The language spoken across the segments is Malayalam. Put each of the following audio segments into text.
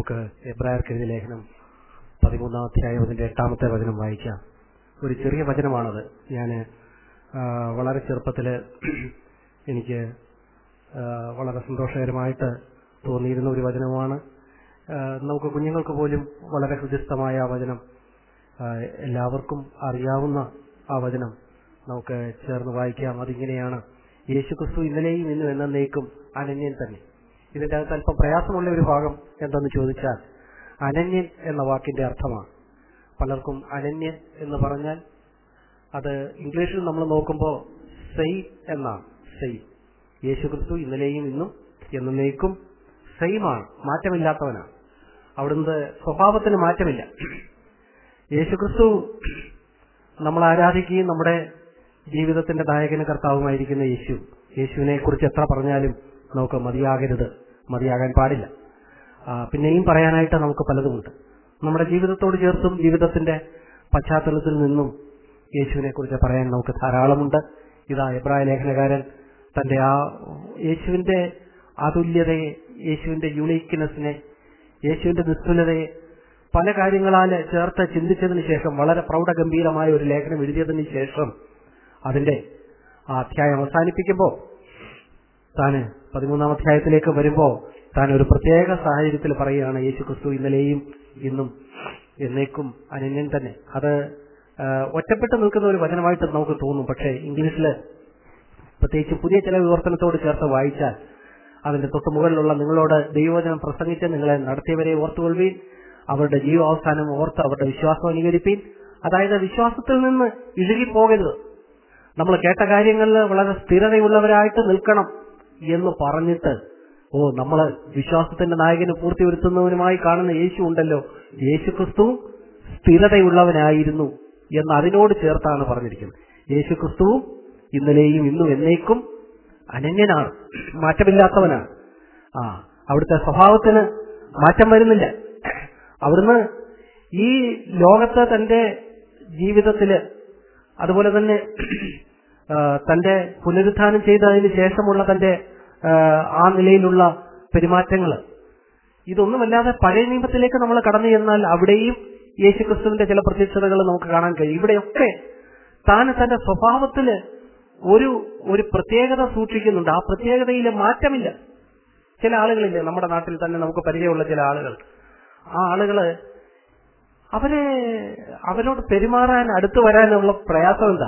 നമുക്ക് എബ്രായർക്കെഴുതിയ ലേഖനം പതിമൂന്നാം അധ്യായം അതിന്റെ എട്ടാമത്തെ വചനം വായിക്കാം ഒരു ചെറിയ വചനമാണത് ഞാൻ വളരെ ചെറുപ്പത്തില് എനിക്ക് ആ, വളരെ സന്തോഷകരമായിട്ട് തോന്നിയിരുന്ന ഒരു വചനമാണ് ആ, നമുക്ക് കുഞ്ഞുങ്ങൾക്ക് പോലും വളരെ ഹൃദയസ്ഥമായ ആ വചനം ആ, എല്ലാവർക്കും അറിയാവുന്ന ആ വചനം നമുക്ക് ചേർന്ന് വായിക്കാം അതിങ്ങനെയാണ് യേശുക്രിസ്തു ഇന്നലെയും ഇന്നും എന്നേക്കും അനന്യൻ തന്നെ ഇതിന്റെ അകത്ത് അല്പം പ്രയാസമുള്ള ഒരു ഭാഗം എന്തെന്ന് ചോദിച്ചാൽ അനന്യൻ എന്ന വാക്കിന്റെ അർത്ഥമാണ് പലർക്കും അനന്യൻ എന്ന് പറഞ്ഞാൽ അത് ഇംഗ്ലീഷിൽ നമ്മൾ നോക്കുമ്പോൾ സെയ് എന്നാണ് സെയ് യേശുക്രിസ്തു ഇന്നലെയും ഇന്നും എന്നേക്കും സെയിമാണ് മാറ്റമില്ലാത്തവനാണ് അവിടുന്ന് സ്വഭാവത്തിന് മാറ്റമില്ല യേശുക്രിസ്തു നമ്മൾ ആരാധിക്കുകയും നമ്മുടെ ജീവിതത്തിന്റെ നായകന് കർത്താവുമായിരിക്കുന്ന യേശു യേശുവിനെ കുറിച്ച് എത്ര പറഞ്ഞാലും നമുക്ക് മതിയാകരുത് മതിയാകാൻ പാടില്ല ആ, പിന്നെയും പറയാനായിട്ട് നമുക്ക് പലതുമുണ്ട് നമ്മുടെ ജീവിതത്തോട് ചേർത്തും ജീവിതത്തിന്റെ പശ്ചാത്തലത്തിൽ നിന്നും യേശുവിനെ കുറിച്ച് പറയാൻ നമുക്ക് ധാരാളമുണ്ട് ഇതാ എബ്രായ ലേഖനകാരൻ തന്റെ ആ യേശുവിന്റെ അതുല്യതയെ യേശുവിന്റെ യുണീക്ക്നെസ്സിനെ യേശുവിന്റെ നിസ്തുലതയെ പല കാര്യങ്ങളാൽ ചേർത്ത് ചിന്തിച്ചതിന് ശേഷം വളരെ പ്രൗഢഗംഭീരമായ ഒരു ലേഖനം എഴുതിയതിന് ശേഷം അതിന്റെ ആ അധ്യായം അവസാനിപ്പിക്കുമ്പോൾ താന് പതിമൂന്നാം അധ്യായത്തിലേക്ക് വരുമ്പോൾ താൻ ഒരു പ്രത്യേക സാഹചര്യത്തിൽ പറയുകയാണ് യേശു ക്രിസ്തു ഇന്നലെയും ഇന്നും എന്നേക്കും അനന്യൻ തന്നെ അത് ആ, ഒറ്റപ്പെട്ട് നിൽക്കുന്ന ഒരു വചനമായിട്ട് നമുക്ക് തോന്നും പക്ഷേ ഇംഗ്ലീഷില് പ്രത്യേകിച്ച് പുതിയ ചില വിവർത്തനത്തോട് ചേർത്ത് വായിച്ചാൽ അതിന്റെ തൊട്ട് മുകളിലുള്ള നിങ്ങളോട് ദൈവവചനം പ്രസംഗിച്ച് നിങ്ങളെ നടത്തിയവരെ ഓർത്തുകൊള്ളുവീൻ അവരുടെ ജീവാവസാനം ഓർത്ത് അവരുടെ വിശ്വാസം അനുകരിപ്പീൻ അതായത് വിശ്വാസത്തിൽ നിന്ന് ഇഴുകിപ്പോകരുത് നമ്മൾ കേട്ട കാര്യങ്ങളിൽ വളരെ സ്ഥിരതയുള്ളവരായിട്ട് നിൽക്കണം എന്ന് പറഞ്ഞിട്ട് ഓ നമ്മള് വിശ്വാസത്തിന്റെ നായകന് പൂർത്തി വരുത്തുന്നവനുമായി കാണുന്ന യേശു ഉണ്ടല്ലോ യേശു ക്രിസ്തുവും സ്ഥിരതയുള്ളവനായിരുന്നു എന്ന് അതിനോട് ചേർത്താണ് പറഞ്ഞിരിക്കുന്നത് യേശു ക്രിസ്തുവും ഇന്നലെയും ഇന്നും എന്നേക്കും അനന്യനാണ് മാറ്റമില്ലാത്തവനാണ് ആ അവിടുത്തെ സ്വഭാവത്തിന് മാറ്റം വരുന്നില്ല അവിടുന്ന് ഈ ലോകത്ത് തന്റെ ജീവിതത്തില് അതുപോലെ തന്നെ ആ, തന്റെ പുനരുത്ഥാനം ചെയ്തതിന് ശേഷമുള്ള തന്റെ ആ, ആ നിലയിലുള്ള പെരുമാറ്റങ്ങൾ ഇതൊന്നുമല്ലാതെ പഴയ നിയമത്തിലേക്ക് നമ്മൾ കടന്നു ചെന്നാൽ അവിടെയും യേശുക്രിസ്തുവിന്റെ ചില പ്രത്യക്ഷതകൾ നമുക്ക് കാണാൻ കഴിയും ഇവിടെയൊക്കെ താൻ തന്റെ സ്വഭാവത്തില് ഒരു ഒരു പ്രത്യേകത സൂക്ഷിക്കുന്നുണ്ട് ആ പ്രത്യേകതയിൽ മാറ്റമില്ല ചില ആളുകളില്ലേ നമ്മുടെ നാട്ടിൽ തന്നെ നമുക്ക് പരിചയമുള്ള ചില ആളുകൾ ആ ആളുകള് അവരെ അവരോട് പെരുമാറാൻ അടുത്തു വരാനുള്ള പ്രയാസം എന്താ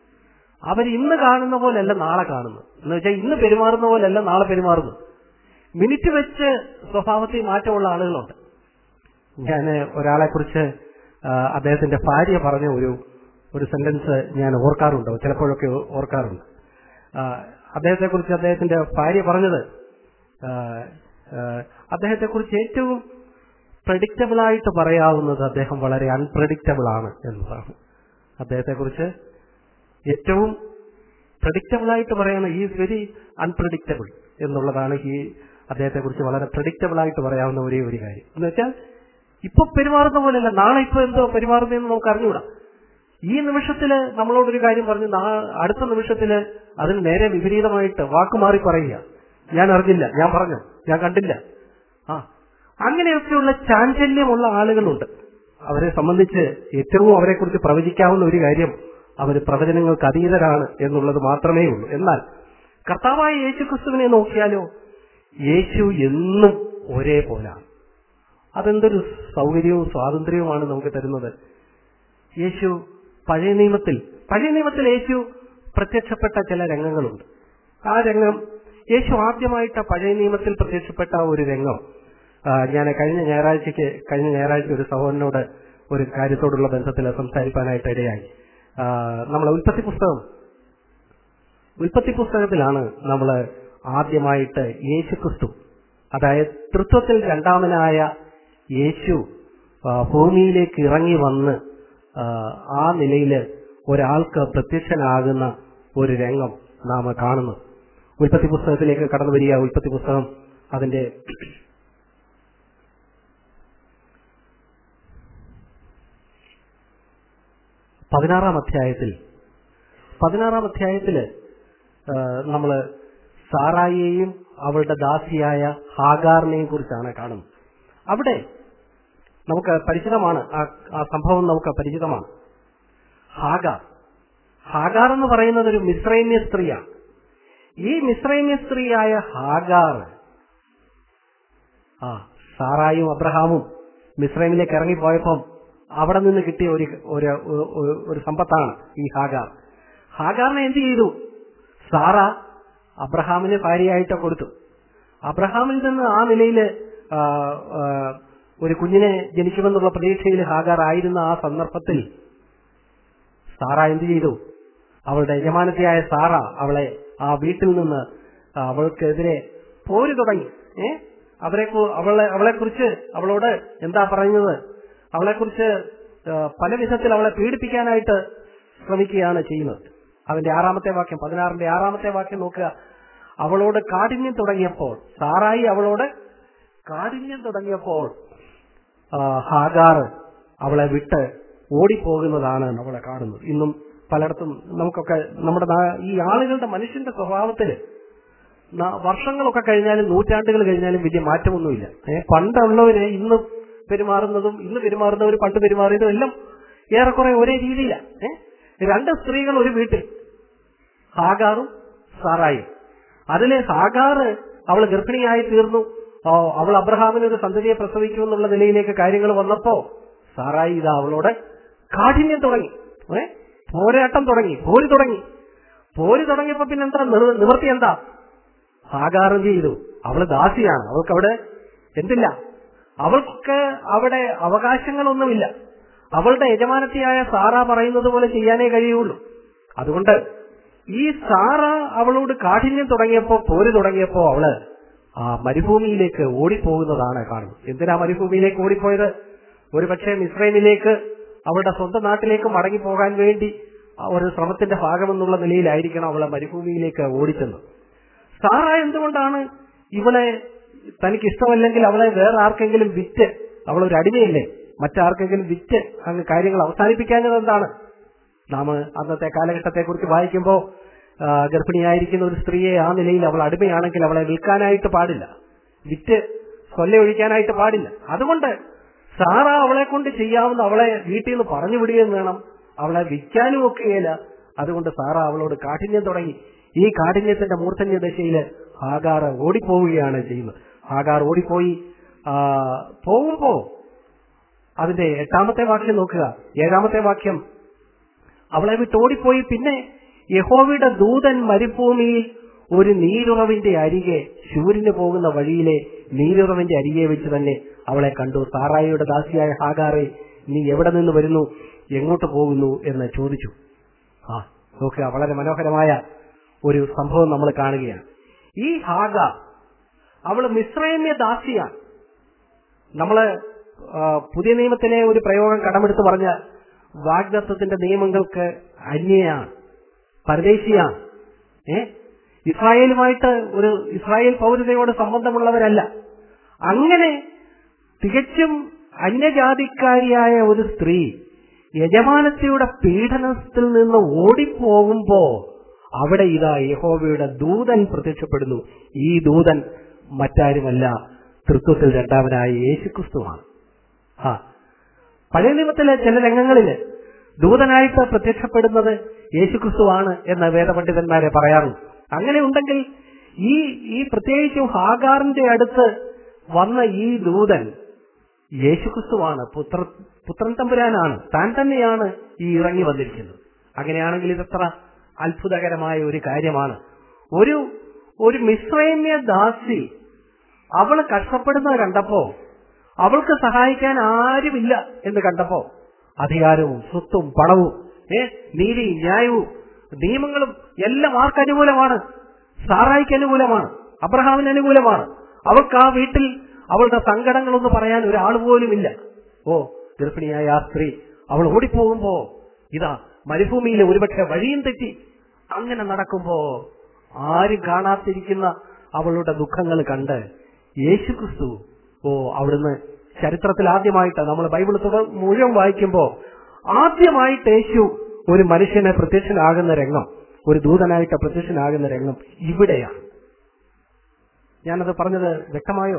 അവർ ഇന്ന് കാണുന്ന പോലെയല്ല നാളെ കാണുന്നു എന്ന് വെച്ചാൽ ഇന്ന് പെരുമാറുന്ന പോലെയല്ല നാളെ പെരുമാറുന്നു മിനിറ്റ് വെച്ച് സ്വഭാവത്തിൽ മാറ്റമുള്ള ആളുകളുണ്ട് ഞാൻ ഒരാളെ കുറിച്ച് അദ്ദേഹത്തിന്റെ ഭാര്യ പറഞ്ഞ ഒരു ഒരു സെന്റൻസ് ഞാൻ ഓർക്കാറുണ്ട് ചിലപ്പോഴൊക്കെ ഓർക്കാറുണ്ട് അദ്ദേഹത്തെ കുറിച്ച് അദ്ദേഹത്തിന്റെ ഭാര്യ പറഞ്ഞത് അദ്ദേഹത്തെ കുറിച്ച് ഏറ്റവും പ്രഡിക്റ്റബിൾ ആയിട്ട് പറയാവുന്നത് അദ്ദേഹം വളരെ അൺപ്രഡിക്റ്റബിൾ ആണ് എന്നതാണ് അദ്ദേഹത്തെ കുറിച്ച് ഏറ്റവും പ്രഡിക്റ്റബിൾ ആയിട്ട് പറയുന്ന ഈ വെരി അൺപ്രഡിക്റ്റബിൾ എന്നുള്ളതാണ് ഈ അദ്ദേഹത്തെ കുറിച്ച് വളരെ പ്രഡിക്റ്റബിൾ ആയിട്ട് പറയാവുന്ന ഒരേ ഒരു കാര്യം എന്ന് വെച്ചാൽ ഇപ്പൊ പെരുമാറുന്ന പോലെയല്ല നാളെ ഇപ്പൊ എന്തോ പെരുമാറുന്നതെന്ന് നമുക്ക് അറിഞ്ഞുകൂടാ ഈ നിമിഷത്തില് നമ്മളോടൊരു കാര്യം പറഞ്ഞു നാ- അടുത്ത നിമിഷത്തില് അതിന് നേരെ വിപരീതമായിട്ട് വാക്കുമാറി പറയുക ഞാൻ അറിഞ്ഞില്ല ഞാൻ പറഞ്ഞു ഞാൻ കണ്ടില്ല ആ അങ്ങനെയൊക്കെയുള്ള ചാഞ്ചല്യമുള്ള ആളുകളുണ്ട് അവരെ സംബന്ധിച്ച് ഏറ്റവും അവരെ കുറിച്ച് പ്രവചിക്കാവുന്ന ഒരു കാര്യം അവർ പ്രവചനങ്ങൾക്ക് അതീതരാണ് എന്നുള്ളത് മാത്രമേ ഉള്ളൂ എന്നാൽ കർത്താവായ യേശു ക്രിസ്തുവിനെ നോക്കിയാലോ യേശു എന്നും ഒരേപോലാണ് അതെന്തൊരു സൗകര്യവും സ്വാതന്ത്ര്യവുമാണ് നമുക്ക് തരുന്നത് യേശു പഴയ നിയമത്തിൽ പഴയ നിയമത്തിൽ യേശു പ്രത്യക്ഷപ്പെട്ട ചില രംഗങ്ങളുണ്ട് ആ രംഗം യേശു ആദ്യമായിട്ട് പഴയ നിയമത്തിൽ പ്രത്യക്ഷപ്പെട്ട ഒരു രംഗം ആ, ഞാൻ കഴിഞ്ഞ ഞായറാഴ്ചക്ക് കഴിഞ്ഞ ഞായറാഴ്ച ഒരു സഹോദരനോട് ഒരു കാര്യത്തോടുള്ള ബന്ധത്തിൽ സംസാരിക്കാനായിട്ട് ഇടയായി ആ, നമ്മളെ ഉൽപ്പത്തി പുസ്തകം ഉൽപ്പത്തി പുസ്തകത്തിലാണ് നമ്മൾ ആദ്യമായിട്ട് യേശു ക്രിസ്തു അതായത് തൃത്വത്തിൽ രണ്ടാമനായ യേശു ആ, ഭൂമിയിലേക്ക് ഇറങ്ങി വന്ന് ആ, ആ നിലയിൽ ഒരാൾക്ക് പ്രത്യക്ഷനാകുന്ന ഒരു രംഗം നാം കാണുന്നു ഉൽപ്പത്തി പുസ്തകത്തിലേക്ക് കടന്നു വരിക ഉൽപ്പത്തി പുസ്തകം അതിന്റെ പതിനാറാം അധ്യായത്തിൽ പതിനാറാം അധ്യായത്തില് നമ്മൾ സാറായിയെയും അവളുടെ ദാസിയായ ഹാഗാറിനെയും കുറിച്ചാണ് കാണുന്നത് അവിടെ നമുക്ക് പരിചിതമാണ് ആ ആ സംഭവം നമുക്ക് പരിചിതമാണ് ഹാഗാർ ഹാഗാർ എന്ന് പറയുന്നത് ഒരു മിശ്രൈമ്യ സ്ത്രീയാണ് ഈ മിശ്രൈമ്യ സ്ത്രീയായ ഹാഗാർ ആ സാറായും അബ്രഹാമും മിശ്രൈമിലേക്ക് ഇറങ്ങിപ്പോയപ്പം അവിടെ നിന്ന് കിട്ടിയ ഒരു ഒരു ഒരു- ഒരു സമ്പത്താണ് ഈ ഹാഗാർ ഹാഗാറിനെ എന്ത് ചെയ്തു സാറ അബ്രഹാമിന് ഭാര്യയായിട്ട് കൊടുത്തു അബ്രഹാമിൽ നിന്ന് ആ നിലയിൽ ഒരു കുഞ്ഞിനെ ജനിക്കുമെന്നുള്ള പ്രതീക്ഷയിൽ ഹാഗാർ ആയിരുന്ന ആ സന്ദർഭത്തിൽ സാറ എന്ത് ചെയ്തു അവളുടെ യജമാനത്തിയായ സാറ അവളെ ആ വീട്ടിൽ നിന്ന് അവൾക്കെതിരെ പോര് തുടങ്ങി ഏ അവരെ കു- അവളെ അവളെ കുറിച്ച് അവളോട് എന്താ പറയുന്നത് അവളെ കുറിച്ച് പല വിധത്തിൽ അവളെ പീഡിപ്പിക്കാനായിട്ട് ശ്രമിക്കുകയാണ് ചെയ്യുന്നത് അതിന്റെ ആറാമത്തെ വാക്യം പതിനാറിന്റെ ആറാമത്തെ വാക്യം നോക്കുക അവളോട് കാഠിന്യം തുടങ്ങിയപ്പോൾ സാറായി അവളോട് കാഠിന്യം തുടങ്ങിയപ്പോൾ ആ, ഹാഗാർ അവളെ വിട്ട് ഓടിപ്പോകുന്നതാണ് നമ്മളെ കാണുന്നത് ഇന്നും പലയിടത്തും നമുക്കൊക്കെ നമ്മുടെ നാ- ഈ ആളുകളുടെ മനുഷ്യന്റെ സ്വഭാവത്തില് ന- വർഷങ്ങളൊക്കെ കഴിഞ്ഞാലും നൂറ്റാണ്ടുകൾ കഴിഞ്ഞാലും വലിയ മാറ്റമൊന്നുമില്ല ഏ, പണ്ടുള്ളവര് ഇന്ന് പെരുമാറുന്നതും ഇന്ന് പെരുമാറുന്നവർ പണ്ട് പെരുമാറിയതും എല്ലാം ഏറെക്കുറെ ഒരേ രീതിയിലാണ് ഏ രണ്ട് സ്ത്രീകൾ ഒരു വീട്ടിൽ ഹാഗാറും സാറായും അതിലെ ഹാഗാറ് അവൾ ഗർഭിണിയായി തീർന്നു ഓ, അവൾ അബ്രഹാമിന് ഒരു സന്തതിയെ പ്രസവിക്കുമെന്നുള്ള നിലയിലേക്ക് കാര്യങ്ങൾ വന്നപ്പോ സാറായി ഇതാ അവളോട് കാഠിന്യം തുടങ്ങി ഏ പോരാട്ടം തുടങ്ങി പോര് തുടങ്ങി പോര് തുടങ്ങിയപ്പോ പിന്നെ എന്താ നിവ- നിവൃത്തി എന്താ ഹാഗാർ എന്ത് ചെയ്തു അവള് ദാസിയാണ് അവൾക്ക് അവിടെ എന്തില്ല അവൾക്ക് അവിടെ അവകാശങ്ങളൊന്നുമില്ല അവളുടെ യജമാനത്തിയായ സാറ പറയുന്നത് പോലെ ചെയ്യാനേ കഴിയുള്ളൂ അതുകൊണ്ട് ഈ സാറ അവളോട് കാഠിന്യം തുടങ്ങിയപ്പോ പോര് തുടങ്ങിയപ്പോ അവള് ആ മരുഭൂമിയിലേക്ക് ഓടിപ്പോകുന്നതാണ് കാണുന്നത് എന്തിനാ മരുഭൂമിയിലേക്ക് ഓടിപ്പോയത് ഒരുപക്ഷെ മിസ്രൈമിലേക്ക് അവളുടെ സ്വന്തം നാട്ടിലേക്ക് മടങ്ങി പോകാൻ വേണ്ടി ആ ഒരു ശ്രമത്തിന്റെ ഭാഗമെന്നുള്ള നിലയിലായിരിക്കണം അവളെ മരുഭൂമിയിലേക്ക് ഓടിച്ചെന്നത് സാറ എന്തുകൊണ്ടാണ് ഇവളെ തനിക്ക് ഇഷ്ടമല്ലെങ്കിൽ അവളെ വേറെ ആർക്കെങ്കിലും വിറ്റ് അവളൊരു അടിമയല്ലേ മറ്റാർക്കെങ്കിലും വിറ്റ് അങ്ങ് കാര്യങ്ങൾ അവസാനിപ്പിക്കാഞ്ഞത് എന്താണ് നാം അന്നത്തെ കാലഘട്ടത്തെ കുറിച്ച് വായിക്കുമ്പോൾ ഗർഭിണിയായിരിക്കുന്ന ഒരു സ്ത്രീയെ ആ നിലയിൽ അവൾ അടിമയാണെങ്കിൽ അവളെ വിൽക്കാനായിട്ട് പാടില്ല വിറ്റ് കൊല്ലയൊഴിക്കാനായിട്ട് പാടില്ല അതുകൊണ്ട് സാറ അവളെ കൊണ്ട് ചെയ്യാവുന്ന അവളെ വീട്ടിൽ നിന്ന് പറഞ്ഞു വിടുകയും വേണം അവളെ വിൽക്കാനും ഒക്കുകയില്ല അതുകൊണ്ട് സാറ അവളോട് കാഠിന്യം തുടങ്ങി ഈ കാഠിന്യത്തിന്റെ മൂർധന്യ ദശയില് ഹാഗാർ ഓടിപ്പോവുകയാണ് ചെയ്യുന്നത് ഹാഗാർ ഓടിപ്പോയി ആ, പോകുമ്പോ അതിന്റെ എട്ടാമത്തെ വാക്യം നോക്കുക ഏഴാമത്തെ വാക്യം അവളെ വിട്ട് ഓടിപ്പോയി പിന്നെ യഹോവയുടെ ദൂതൻ മരുഭൂമിയിൽ ഒരു നീരുറവിന്റെ അരികെ ശൂര്യന് പോകുന്ന വഴിയിലെ നീരുറവിന്റെ അരികെ വെച്ച് തന്നെ അവളെ കണ്ടു സാറായിയുടെ ദാസിയായ ഹാഗാറെ നീ എവിടെ നിന്ന് വരുന്നു എങ്ങോട്ട് പോകുന്നു എന്ന് ചോദിച്ചു ആ നോക്കുക വളരെ മനോഹരമായ ഒരു സംഭവം നമ്മൾ കാണുകയാണ് ഈ ഹാഗ അവള് മിശ്രൈമ്യ ദാസിയാണ് നമ്മള് ആ, പുതിയ നിയമത്തിലെ ഒരു പ്രയോഗം കടമെടുത്ത് പറഞ്ഞ വാഗ്ദത്വത്തിന്റെ നിയമങ്ങൾക്ക് അന്യയാണ് പരദേശിയാണ് ഏ ഇസ്രായേലുമായിട്ട് ഒരു ഇസ്രായേൽ പൗരതയോട് സംബന്ധമുള്ളവരല്ല അങ്ങനെ തികച്ചും അന്യജാതിക്കാരിയായ ഒരു സ്ത്രീ യജമാനത്തിയുടെ പീഡനത്തിൽ നിന്ന് ഓടിപ്പോകുമ്പോ അവിടെ ഇതാ യഹോവയുടെ ദൂതൻ പ്രത്യക്ഷപ്പെടുന്നു ഈ ദൂതൻ മറ്റാരുമല്ല തൃത്വത്തിൽ രണ്ടാമനായ യേശുക്രിസ്തുവാണ് ആ പഴയ നിയമത്തിലെ ചില രംഗങ്ങളില് ദൂതനായിട്ട് പ്രത്യക്ഷപ്പെടുന്നത് യേശുക്രിസ്തുവാണ് എന്ന് വേദപണ്ഡിതന്മാരെ പറയാറുണ്ട് അങ്ങനെ ഉണ്ടെങ്കിൽ ഈ ഈ പ്രത്യേകിച്ചും ഹാഗാറിന്റെ അടുത്ത് വന്ന ഈ ദൂതൻ യേശുക്രിസ്തുവാണ് പുത്ര പുത്രൻ തമ്പുരാനാണ് താൻ തന്നെയാണ് ഈ ഇറങ്ങി വന്നിരിക്കുന്നത് അങ്ങനെയാണെങ്കിൽ ഇതത്ര അത്ഭുതകരമായ ഒരു കാര്യമാണ് ഒരു ഒരു മിശ്രൈമ്യ ദാസി അവള് കഷ്ടപ്പെടുന്നത് കണ്ടപ്പോ അവൾക്ക് സഹായിക്കാൻ ആരുമില്ല എന്ന് കണ്ടപ്പോ അധികാരവും സ്വത്തും പണവും ഏ നീതി ന്യായവും നിയമങ്ങളും എല്ലാം ആർക്ക് അനുകൂലമാണ് സാറായിക്ക് അനുകൂലമാണ് അബ്രഹാമിന് അനുകൂലമാണ് അവൾക്ക് ആ വീട്ടിൽ അവളുടെ സങ്കടങ്ങളൊന്നും പറയാൻ ഒരാൾ പോലുമില്ല ഓ ഗർഭിണിയായ ആ സ്ത്രീ അവൾ ഓടിപ്പോകുമ്പോ ഇതാ മരുഭൂമിയിലെ ഒരുപക്ഷെ വഴിയും തെറ്റി അങ്ങനെ നടക്കുമ്പോ ആരും കാണാത്തിരിക്കുന്ന അവളുടെ ദുഃഖങ്ങൾ കണ്ട് യേശുക്രിസ്തു ഓ അവിടുന്ന് ചരിത്രത്തിൽ ആദ്യമായിട്ട് നമ്മൾ ബൈബിൾ തുടർ മുഴുവൻ വായിക്കുമ്പോ ആദ്യമായിട്ട് യേശു ഒരു മനുഷ്യനെ പ്രത്യക്ഷനാകുന്ന രംഗം ഒരു ദൂതനായിട്ട് പ്രത്യക്ഷനാകുന്ന രംഗം ഇവിടെയാണ് ഞാനത് പറഞ്ഞത് വ്യക്തമായോ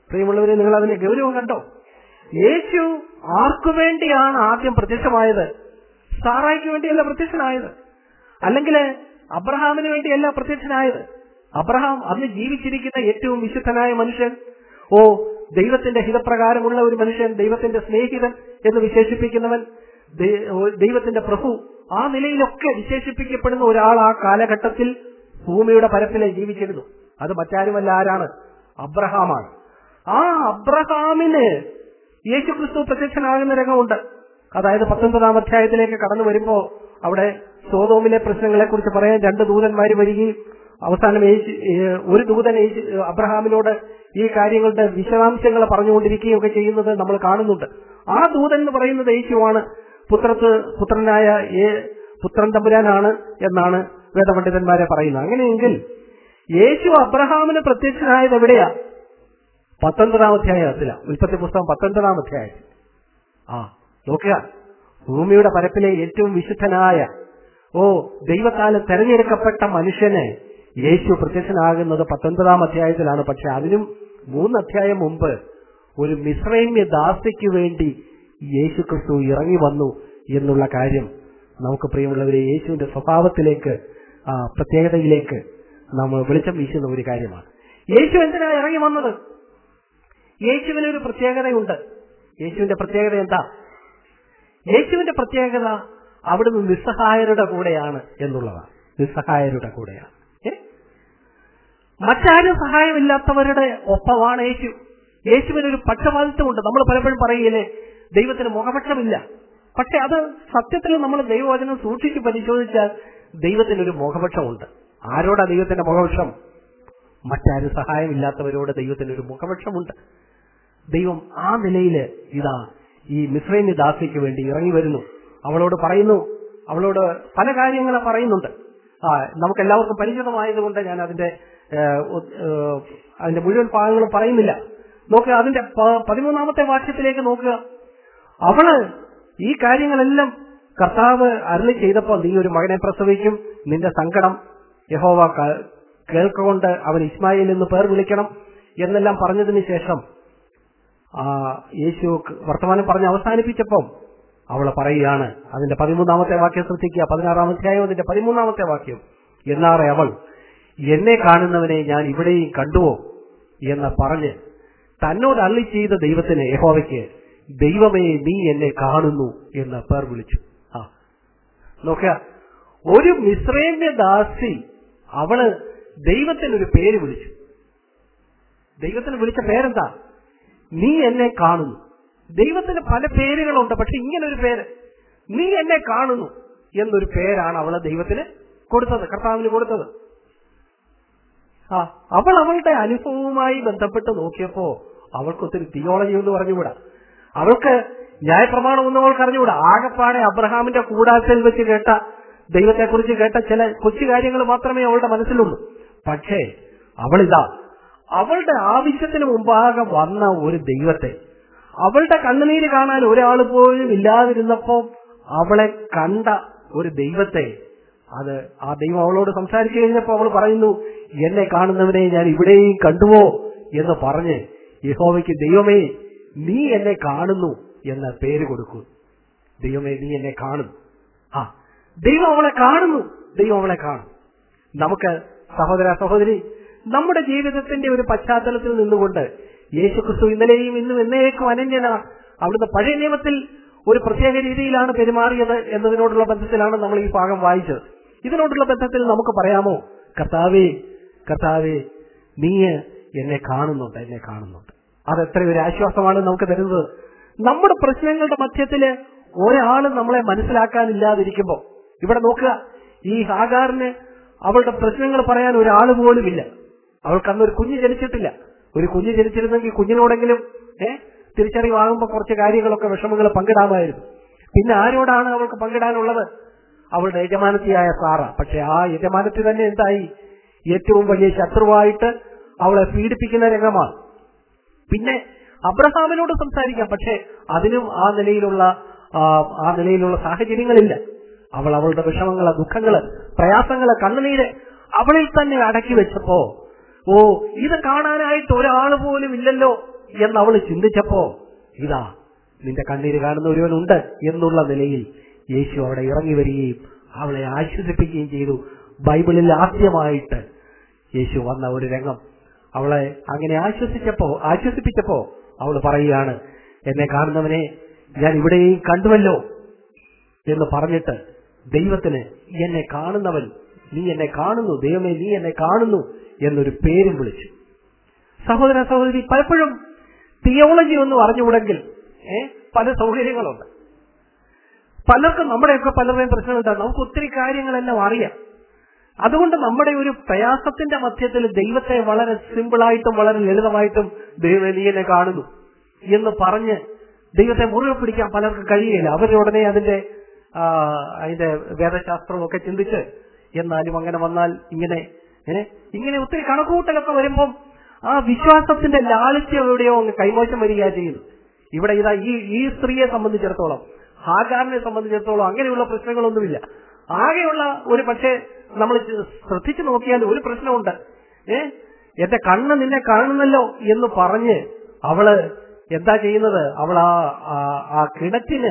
പ്രിയമുള്ളവരെ നിങ്ങൾ അതിന്റെ ഗൗരവം കണ്ടോ യേശു ആർക്കു വേണ്ടിയാണ് ആദ്യം പ്രത്യക്ഷമായത് സാറായിക്ക് വേണ്ടിയല്ല പ്രത്യക്ഷനായത് അല്ലെങ്കിൽ അബ്രഹാമിന് വേണ്ടിയല്ല പ്രത്യക്ഷനായത് അബ്രഹാം അന്ന് ജീവിച്ചിരിക്കുന്ന ഏറ്റവും വിശുദ്ധനായ മനുഷ്യൻ ഓ ദൈവത്തിന്റെ ഹിതപ്രകാരമുള്ള ഒരു മനുഷ്യൻ ദൈവത്തിന്റെ സ്നേഹിതൻ എന്ന് വിശേഷിപ്പിക്കുന്നവൻ ദൈ- ഓ, ദൈവത്തിന്റെ പ്രഭു ആ നിലയിലൊക്കെ വിശേഷിപ്പിക്കപ്പെടുന്ന ഒരാൾ ആ കാലഘട്ടത്തിൽ ഭൂമിയുടെ പരപ്പിലെ ജീവിച്ചിരുന്നു അത് മറ്റാരുമല്ല ആരാണ് അബ്രഹാമാണ് ആ അബ്രഹാമിന് യേശുക്രിസ്തു പ്രത്യക്ഷനാകുന്ന രംഗമുണ്ട് അതായത് പത്തൊൻപതാം അധ്യായത്തിലേക്ക് കടന്നു വരുമ്പോ അവിടെ സോതോമിലെ പ്രശ്നങ്ങളെ കുറിച്ച് പറയാൻ രണ്ട് ദൂതന്മാർ വരികയും അവസാനം യേശു ഏഹ് ഒരു ദൂതൻ യേശു അബ്രഹാമിനോട് ഈ കാര്യങ്ങളുടെ വിശദാംശങ്ങൾ പറഞ്ഞുകൊണ്ടിരിക്കുകയും ഒക്കെ ചെയ്യുന്നത് നമ്മൾ കാണുന്നുണ്ട് ആ ദൂതൻ എന്ന് പറയുന്നത് യേശുവാണ് പുത്രത്ത് പുത്രനായ ഏ- പുത്രൻ തമ്പുരാനാണ് എന്നാണ് വേദപണ്ഡിതന്മാരെ പറയുന്നത് അങ്ങനെയെങ്കിൽ യേശു അബ്രഹാമിന് പ്രത്യക്ഷനായത് എവിടെയാ പത്തൊൻപതാം അധ്യായത്തില ഉൽപ്പത്തി പുസ്തകം പത്തൊൻപതാം അധ്യായത്തിൽ ആ നോക്കുക ഭൂമിയുടെ പരപ്പിലെ ഏറ്റവും വിശുദ്ധനായ ഓ ദൈവത്താല് തെരഞ്ഞെടുക്കപ്പെട്ട മനുഷ്യന് യേശു പ്രത്യക്ഷനാകുന്നത് പത്തൊൻപതാം അധ്യായത്തിലാണ് പക്ഷെ അതിനും മൂന്ന് അധ്യായം മുമ്പ് ഒരു മിശ്രൈമ്യ ദാസിക്ക് വേണ്ടി യേശു ക്രിസ്തു ഇറങ്ങി വന്നു എന്നുള്ള കാര്യം നമുക്ക് പ്രിയമുള്ളവരെ യേശുവിന്റെ സ്വഭാവത്തിലേക്ക് ആ പ്രത്യേകതയിലേക്ക് നമ്മൾ വെളിച്ചം വീശുന്ന ഒരു കാര്യമാണ് യേശു എന്തിനാ ഇറങ്ങി വന്നത് യേശുവിന് ഒരു പ്രത്യേകതയുണ്ട് യേശുവിന്റെ പ്രത്യേകത എന്താ യേശുവിന്റെ പ്രത്യേകത അവിടുന്ന് നിസ്സഹായരുടെ കൂടെയാണ് എന്നുള്ളതാണ് നിസ്സഹായരുടെ കൂടെയാണ് ഏ? മറ്റാരും സഹായമില്ലാത്തവരുടെ ഒപ്പമാണ് യേശു യേശുവിന് ഒരു പക്ഷപാതിത്വമുണ്ട് നമ്മൾ പലപ്പോഴും പറയില്ലേ ദൈവത്തിന് മുഖപക്ഷമില്ല പക്ഷെ അത് സത്യത്തിൽ നമ്മൾ ദൈവവചനം സൂക്ഷിച്ച് പരിശോധിച്ചാൽ ദൈവത്തിനൊരു മുഖപക്ഷമുണ്ട് ആരോടാ ദൈവത്തിന്റെ മുഖപക്ഷം മറ്റാരും സഹായമില്ലാത്തവരോട് ദൈവത്തിന് ഒരു മുഖപക്ഷമുണ്ട് ദൈവം ആ നിലയിൽ ഇതാ ഈ മിശ്രൈന്യ ദാസിക്ക് വേണ്ടി ഇറങ്ങി വരുന്നു അവളോട് പറയുന്നു അവളോട് പല കാര്യങ്ങൾ പറയുന്നുണ്ട് ആ നമുക്ക് എല്ലാവർക്കും പരിചിതമായതുകൊണ്ട് ഞാൻ അതിന്റെ ഏഹ്, ഉ- ഏഹ്, അതിന്റെ മുഴുവൻ ഭാഗങ്ങളും പറയുന്നില്ല നോക്കുക അതിന്റെ പ- പതിമൂന്നാമത്തെ വാക്യത്തിലേക്ക് നോക്കുക അവള് ഈ കാര്യങ്ങളെല്ലാം കർത്താവ് അരളി ചെയ്തപ്പോ നീ ഒരു മകനെ പ്രസവിക്കും നിന്റെ സങ്കടം യഹോവ ക- കേൾക്കൊണ്ട് അവൻ ഇസ്മായിൽ എന്ന് പേർ വിളിക്കണം എന്നെല്ലാം പറഞ്ഞതിന് ശേഷം ആ യേശു വർത്തമാനം പറഞ്ഞ് അവസാനിപ്പിച്ചപ്പം അവളെ പറയുകയാണ് അതിന്റെ പതിമൂന്നാമത്തെ വാക്യം ശ്രദ്ധിക്കുക പതിനാറാം അധ്യായം അതിന്റെ പതിമൂന്നാമത്തെ വാക്യം എന്നാറെ അവൾ എന്നെ കാണുന്നവനെ ഞാൻ ഇവിടെയും കണ്ടുവോ എന്ന് പറഞ്ഞ് തന്നോട് അള്ളി ചെയ്ത ദൈവത്തിന് യഹോവയ്ക്ക് ദൈവമേ നീ എന്നെ കാണുന്നു എന്ന് പേർ വിളിച്ചു ആ നോക്കുക ഒരു മിശ്രേമ്യ ദാസി അവള് ദൈവത്തിനൊരു പേര് വിളിച്ചു ദൈവത്തിന് വിളിച്ച പേരെന്താ നീ എന്നെ കാണുന്നു ദൈവത്തിന് പല പേരുകളുണ്ട് പക്ഷെ ഇങ്ങനെ ഒരു പേര് നീ എന്നെ കാണുന്നു എന്നൊരു പേരാണ് അവള് ദൈവത്തിന് കൊടുത്തത് കർത്താവിന് കൊടുത്തത് ആ അവൾ അവളുടെ അനുഭവവുമായി ബന്ധപ്പെട്ട് നോക്കിയപ്പോ അവൾക്ക് ഒത്തിരി തിയോളജി എന്ന് പറഞ്ഞുകൂടാ അവൾക്ക് ന്യായപ്രമാണം ഒന്നും അവൾക്ക് അറിഞ്ഞുകൂടാ ആകപ്പാടെ അബ്രഹാമിന്റെ കൂടാശയിൽ വെച്ച് കേട്ട ദൈവത്തെക്കുറിച്ച് കേട്ട ചില കൊച്ചു കാര്യങ്ങൾ മാത്രമേ അവളുടെ മനസ്സിലുള്ളൂ പക്ഷേ അവളിതാ അവളുടെ ആവശ്യത്തിന് മുമ്പാകെ വന്ന ഒരു ദൈവത്തെ അവളുടെ കണ്ണുനീര് കാണാൻ ഒരാൾ പോലും ഇല്ലാതിരുന്നപ്പോ അവളെ കണ്ട ഒരു ദൈവത്തെ അത് ആ ദൈവം അവളോട് സംസാരിച്ചു കഴിഞ്ഞപ്പോ അവൾ പറയുന്നു എന്നെ കാണുന്നവനെ ഞാൻ ഇവിടെയും കണ്ടുവോ എന്ന് പറഞ്ഞ് യഹോവയ്ക്ക് ദൈവമേ നീ എന്നെ കാണുന്നു എന്ന പേര് കൊടുക്കൂ ദൈവമേ നീ എന്നെ കാണുന്നു ആ ദൈവം അവളെ കാണുന്നു ദൈവം അവളെ കാണും നമുക്ക് സഹോദര സഹോദരി നമ്മുടെ ജീവിതത്തിന്റെ ഒരു പശ്ചാത്തലത്തിൽ നിന്നുകൊണ്ട് യേശുക്രിസ്തു ഇന്നലെയും ഇന്നും എന്നേക്കും അനന്യനാണ് അവിടുന്ന് പഴയ നിയമത്തിൽ ഒരു പ്രത്യേക രീതിയിലാണ് പെരുമാറിയത് എന്നതിനോടുള്ള ബന്ധത്തിലാണ് നമ്മൾ ഈ ഭാഗം വായിച്ചത് ഇതിനോടുള്ള ബന്ധത്തിൽ നമുക്ക് പറയാമോ കർത്താവേ കർത്താവേ നീ എന്നെ കാണുന്നുണ്ട് എന്നെ കാണുന്നുണ്ട് അത് എത്ര ഒരു ആശ്വാസമാണ് നമുക്ക് തരുന്നത് നമ്മുടെ പ്രശ്നങ്ങളുടെ മധ്യത്തില് ഒരാളും നമ്മളെ മനസ്സിലാക്കാനില്ലാതിരിക്കുമ്പോ ഇവിടെ നോക്കുക ഈ ഹാഗാറിന് അവളുടെ പ്രശ്നങ്ങൾ പറയാൻ ഒരാൾ പോലുമില്ല അവൾക്ക് അന്ന് ഒരു കുഞ്ഞ് ജനിച്ചിട്ടില്ല ഒരു കുഞ്ഞ് ജനിച്ചിരുന്നെങ്കിൽ കുഞ്ഞിനോടെങ്കിലും ഏഹ് തിരിച്ചറിവാകുമ്പോൾ കുറച്ച് കാര്യങ്ങളൊക്കെ വിഷമങ്ങൾ പങ്കിടാമായിരുന്നു പിന്നെ ആരോടാണ് അവൾക്ക് പങ്കിടാനുള്ളത് അവളുടെ യജമാനത്തിയായ സാറ പക്ഷെ ആ യജമാനത്തി തന്നെ എന്തായി ഏറ്റവും വലിയ ശത്രുവായിട്ട് അവളെ പീഡിപ്പിക്കുന്ന രംഗമാണ് പിന്നെ അബ്രഹാമിനോട് സംസാരിക്കാം പക്ഷെ അതിനും ആ നിലയിലുള്ള ആ, ആ നിലയിലുള്ള സാഹചര്യങ്ങളില്ല അവൾ അവളുടെ വിഷമങ്ങള് ദുഃഖങ്ങള് പ്രയാസങ്ങള് കണ്ണുനീര് അവളിൽ തന്നെ അടക്കി വെച്ചപ്പോ ഓ ഇത് കാണാനായിട്ട് ഒരാൾ പോലും ഇല്ലല്ലോ എന്ന് അവൾ ചിന്തിച്ചപ്പോ ഇതാ നിന്റെ കണ്ണീര് കാണുന്ന ഒരുവനുണ്ട് എന്നുള്ള നിലയിൽ യേശു അവിടെ ഇറങ്ങി വരികയും അവളെ ആശ്വസിപ്പിക്കുകയും ചെയ്തു ബൈബിളിൽ ആദ്യമായിട്ട് യേശു വന്ന ഒരു രംഗം അവളെ അങ്ങനെ ആശ്വസിച്ചപ്പോ ആശ്വസിപ്പിച്ചപ്പോ അവൾ പറയുകയാണ് എന്നെ കാണുന്നവനെ ഞാൻ ഇവിടെയും കണ്ടുവല്ലോ എന്ന് പറഞ്ഞിട്ട് ദൈവത്തിന് എന്നെ കാണുന്നവൻ നീ എന്നെ കാണുന്നു ദൈവമേ നീ എന്നെ കാണുന്നു എന്നൊരു പേരും വിളിച്ചു സഹോദര സഹോദരി പലപ്പോഴും തിയോളജി ഒന്നും അറിഞ്ഞുകൂടെങ്കിൽ ഏ പല സൗകര്യങ്ങളുണ്ട് പലർക്കും നമ്മുടെയൊക്കെ പലരുടെയും പ്രശ്നങ്ങളുണ്ട് നമുക്ക് ഒത്തിരി കാര്യങ്ങളെല്ലാം അറിയാം അതുകൊണ്ട് നമ്മുടെ ഒരു പ്രയാസത്തിന്റെ മധ്യത്തിൽ ദൈവത്തെ വളരെ സിമ്പിളായിട്ടും വളരെ ലളിതമായിട്ടും ദൈവം നീ എന്നെ കാണുന്നു എന്ന് പറഞ്ഞ് ദൈവത്തെ മുറുകെ പിടിക്കാൻ പലർക്കും കഴിയില്ല അവരുടനെ അതിന്റെ ആ, അതിന്റെ വേദശാസ്ത്രവും ഒക്കെ ചിന്തിച്ച് എന്നാലും അങ്ങനെ വന്നാൽ ഇങ്ങനെ ഏ, ഇങ്ങനെ ഒത്തിരി കണക്കുകൂട്ടലൊക്കെ വരുമ്പം ആ വിശ്വാസത്തിന്റെ ലാളിത്യം എവിടെയോ അങ്ങ് കൈമോശം വരികയാ ചെയ്യുന്നു ഇവിടെ ഇതാ ഈ ഈ സ്ത്രീയെ സംബന്ധിച്ചിടത്തോളം ഹാഗാറിനെ സംബന്ധിച്ചിടത്തോളം അങ്ങനെയുള്ള പ്രശ്നങ്ങളൊന്നുമില്ല ആകെയുള്ള ഒരു പക്ഷേ നമ്മൾ ശ്രദ്ധിച്ചു നോക്കിയാൽ ഒരു പ്രശ്നമുണ്ട് ഏ എന്റെ കണ്ണ് നിന്നെ കാണുന്നല്ലോ എന്ന് പറഞ്ഞ് അവള് എന്താ ചെയ്യുന്നത് അവൾ ആ ആ- ആ കിണറ്റിന്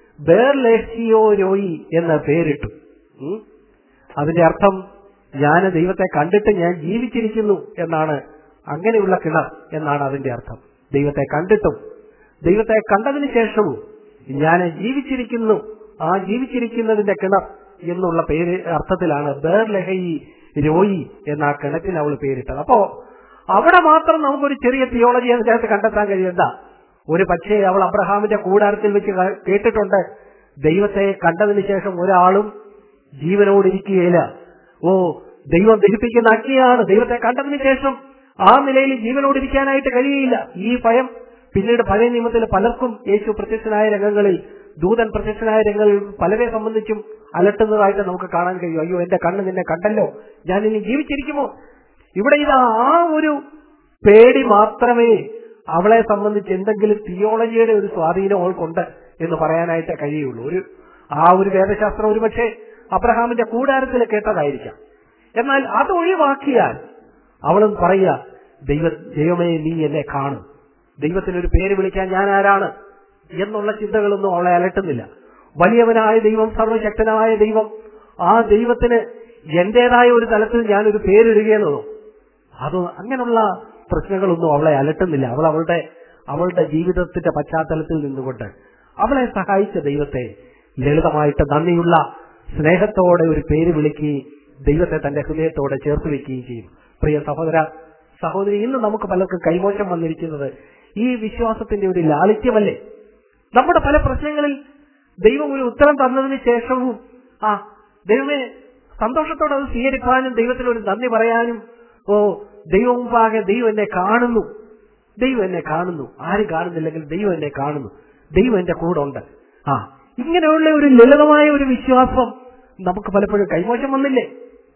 ബേർലേസിയോ രോയി എന്ന പേരിട്ടു ഉം. അതിന്റെ അർത്ഥം ഞാൻ ദൈവത്തെ കണ്ടിട്ട് ഞാൻ ജീവിച്ചിരിക്കുന്നു എന്നാണ് അങ്ങനെയുള്ള കിണർ എന്നാണ് അതിന്റെ അർത്ഥം ദൈവത്തെ കണ്ടിട്ടും ദൈവത്തെ കണ്ടതിന് ശേഷവും ഞാൻ ജീവിച്ചിരിക്കുന്നു ആ ജീവിച്ചിരിക്കുന്നതിന്റെ കിണർ എന്നുള്ള പേര് അർത്ഥത്തിലാണ് ബേർലഹയി രോയി എന്ന ആ കിണറ്റിന് അവൾ പേരിട്ടത് അപ്പോ അവിടെ മാത്രം നമുക്കൊരു ചെറിയ തിയോളജി അതിനകത്ത് കണ്ടെത്താൻ കഴിയണ്ട ഒരു പക്ഷേ അവൾ അബ്രഹാമിന്റെ കൂടാരത്തിൽ വെച്ച് ക- കേട്ടിട്ടുണ്ട് ദൈവത്തെ കണ്ടതിന് ശേഷം ഒരാളും ജീവനോടിരിക്കുകയില്ല ഓ ദൈവം ദഹിപ്പിക്കുന്ന അഗ്നിയാണ് ദൈവത്തെ കണ്ടതിന് ശേഷം ആ നിലയിൽ ജീവനോടിരിക്കാനായിട്ട് കഴിയില്ല ഈ ഭയം പിന്നീട് പഴയ നിയമത്തിൽ പലർക്കും യേശു പ്രത്യക്ഷനായ രംഗങ്ങളിൽ ദൂതൻ പ്രത്യക്ഷനായ രംഗങ്ങളിൽ പലരെ സംബന്ധിച്ചും അലട്ടുന്നതായിട്ട് നമുക്ക് കാണാൻ കഴിയും അയ്യോ എന്റെ കണ്ണ് നിന്നെ കണ്ടല്ലോ ഞാൻ ഇനി ജീവിച്ചിരിക്കുമോ ഇവിടെ ഇത് ആ ഒരു പേടി മാത്രമേ അവളെ സംബന്ധിച്ച് എന്തെങ്കിലും തിയോളജിയുടെ ഒരു സ്വാധീനം അവൾക്കുണ്ട് എന്ന് പറയാനായിട്ട് കഴിയുള്ളൂ ഒരു ആ ഒരു വേദശാസ്ത്രം ഒരുപക്ഷെ അബ്രഹാമിന്റെ കൂടാരത്തിൽ കേട്ടതായിരിക്കാം എന്നാൽ അത് ഒഴിവാക്കിയാൽ അവളും പറയുക ദൈവ ദൈവമേ നീ എന്നെ കാണും ദൈവത്തിനൊരു പേര് വിളിക്കാൻ ഞാൻ ആരാണ് എന്നുള്ള ചിന്തകളൊന്നും അവളെ അലട്ടുന്നില്ല വലിയവനായ ദൈവം സർവശക്തനായ ദൈവം ആ ദൈവത്തിന് എന്റേതായ ഒരു തലത്തിൽ ഞാനൊരു പേരിടുകയെന്നതോ അത് അങ്ങനെയുള്ള പ്രശ്നങ്ങളൊന്നും അവളെ അലട്ടുന്നില്ല അവൾ അവളുടെ അവളുടെ ജീവിതത്തിന്റെ പശ്ചാത്തലത്തിൽ നിന്നുകൊണ്ട് അവളെ സഹായിച്ച ദൈവത്തെ ലളിതമായിട്ട് നന്ദിയുള്ള സ്നേഹത്തോടെ ഒരു പേര് വിളിക്കുകയും ദൈവത്തെ തന്റെ ഹൃദയത്തോടെ ചേർത്ത് വെക്കുകയും ചെയ്യും പ്രിയ സഹോദര സഹോദരി ഇന്ന് നമുക്ക് പലർക്കും കൈമോശം വന്നിരിക്കുന്നത് ഈ വിശ്വാസത്തിന്റെ ഒരു ലാളിത്യമല്ലേ നമ്മുടെ പല പ്രശ്നങ്ങളിൽ ദൈവം ഒരു ഉത്തരം തന്നതിന് ശേഷവും ആ ദൈവമേ സന്തോഷത്തോടെ അത് സ്വീകരിക്കാനും ദൈവത്തിന് ഒരു നന്ദി പറയാനും ഓ ദൈവം മുമ്പാകെ ദൈവം എന്നെ കാണുന്നു ദൈവം എന്നെ കാണുന്നു ആരും കാണുന്നില്ലെങ്കിൽ ദൈവം എന്നെ കാണുന്നു ദൈവം എന്റെ കൂടെ ഉണ്ട് ആ ഇങ്ങനെയുള്ള ഒരു ലളിതമായ ഒരു വിശ്വാസം നമുക്ക് പലപ്പോഴും കൈമോശം വന്നില്ലേ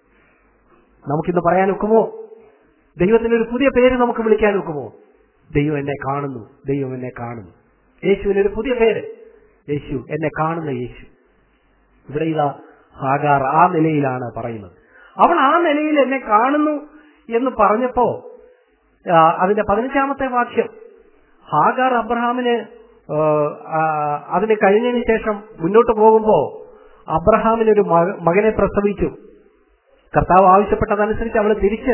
നമുക്കിന്ന് പറയാൻ ഒക്കുമോ ദൈവത്തിന് ഒരു പുതിയ പേര് നമുക്ക് വിളിക്കാൻ ഒക്കുമോ ദൈവം എന്നെ കാണുന്നു ദൈവം എന്നെ കാണുന്നു യേശുവിന് ഒരു പുതിയ പേര് യേശു എന്നെ കാണുന്ന യേശു ഇവിടെ ഇതാ ഹാഗാർ ആ നിലയിലാണ് പറയുന്നത് അവൾ ആ നിലയിൽ എന്നെ കാണുന്നു എന്ന് പറഞ്ഞപ്പോ ആ, അതിന്റെ പതിനഞ്ചാമത്തെ വാക്യം ഹാഗാർ അബ്രഹാമിന് ആ, ആ, അതിന് കഴിഞ്ഞതിന് ശേഷം മുന്നോട്ട് പോകുമ്പോ അബ്രഹാമിനൊരു മക- മകനെ പ്രസവിച്ചു കർത്താവ് ആവശ്യപ്പെട്ടതനുസരിച്ച് അവൾ തിരിച്ച്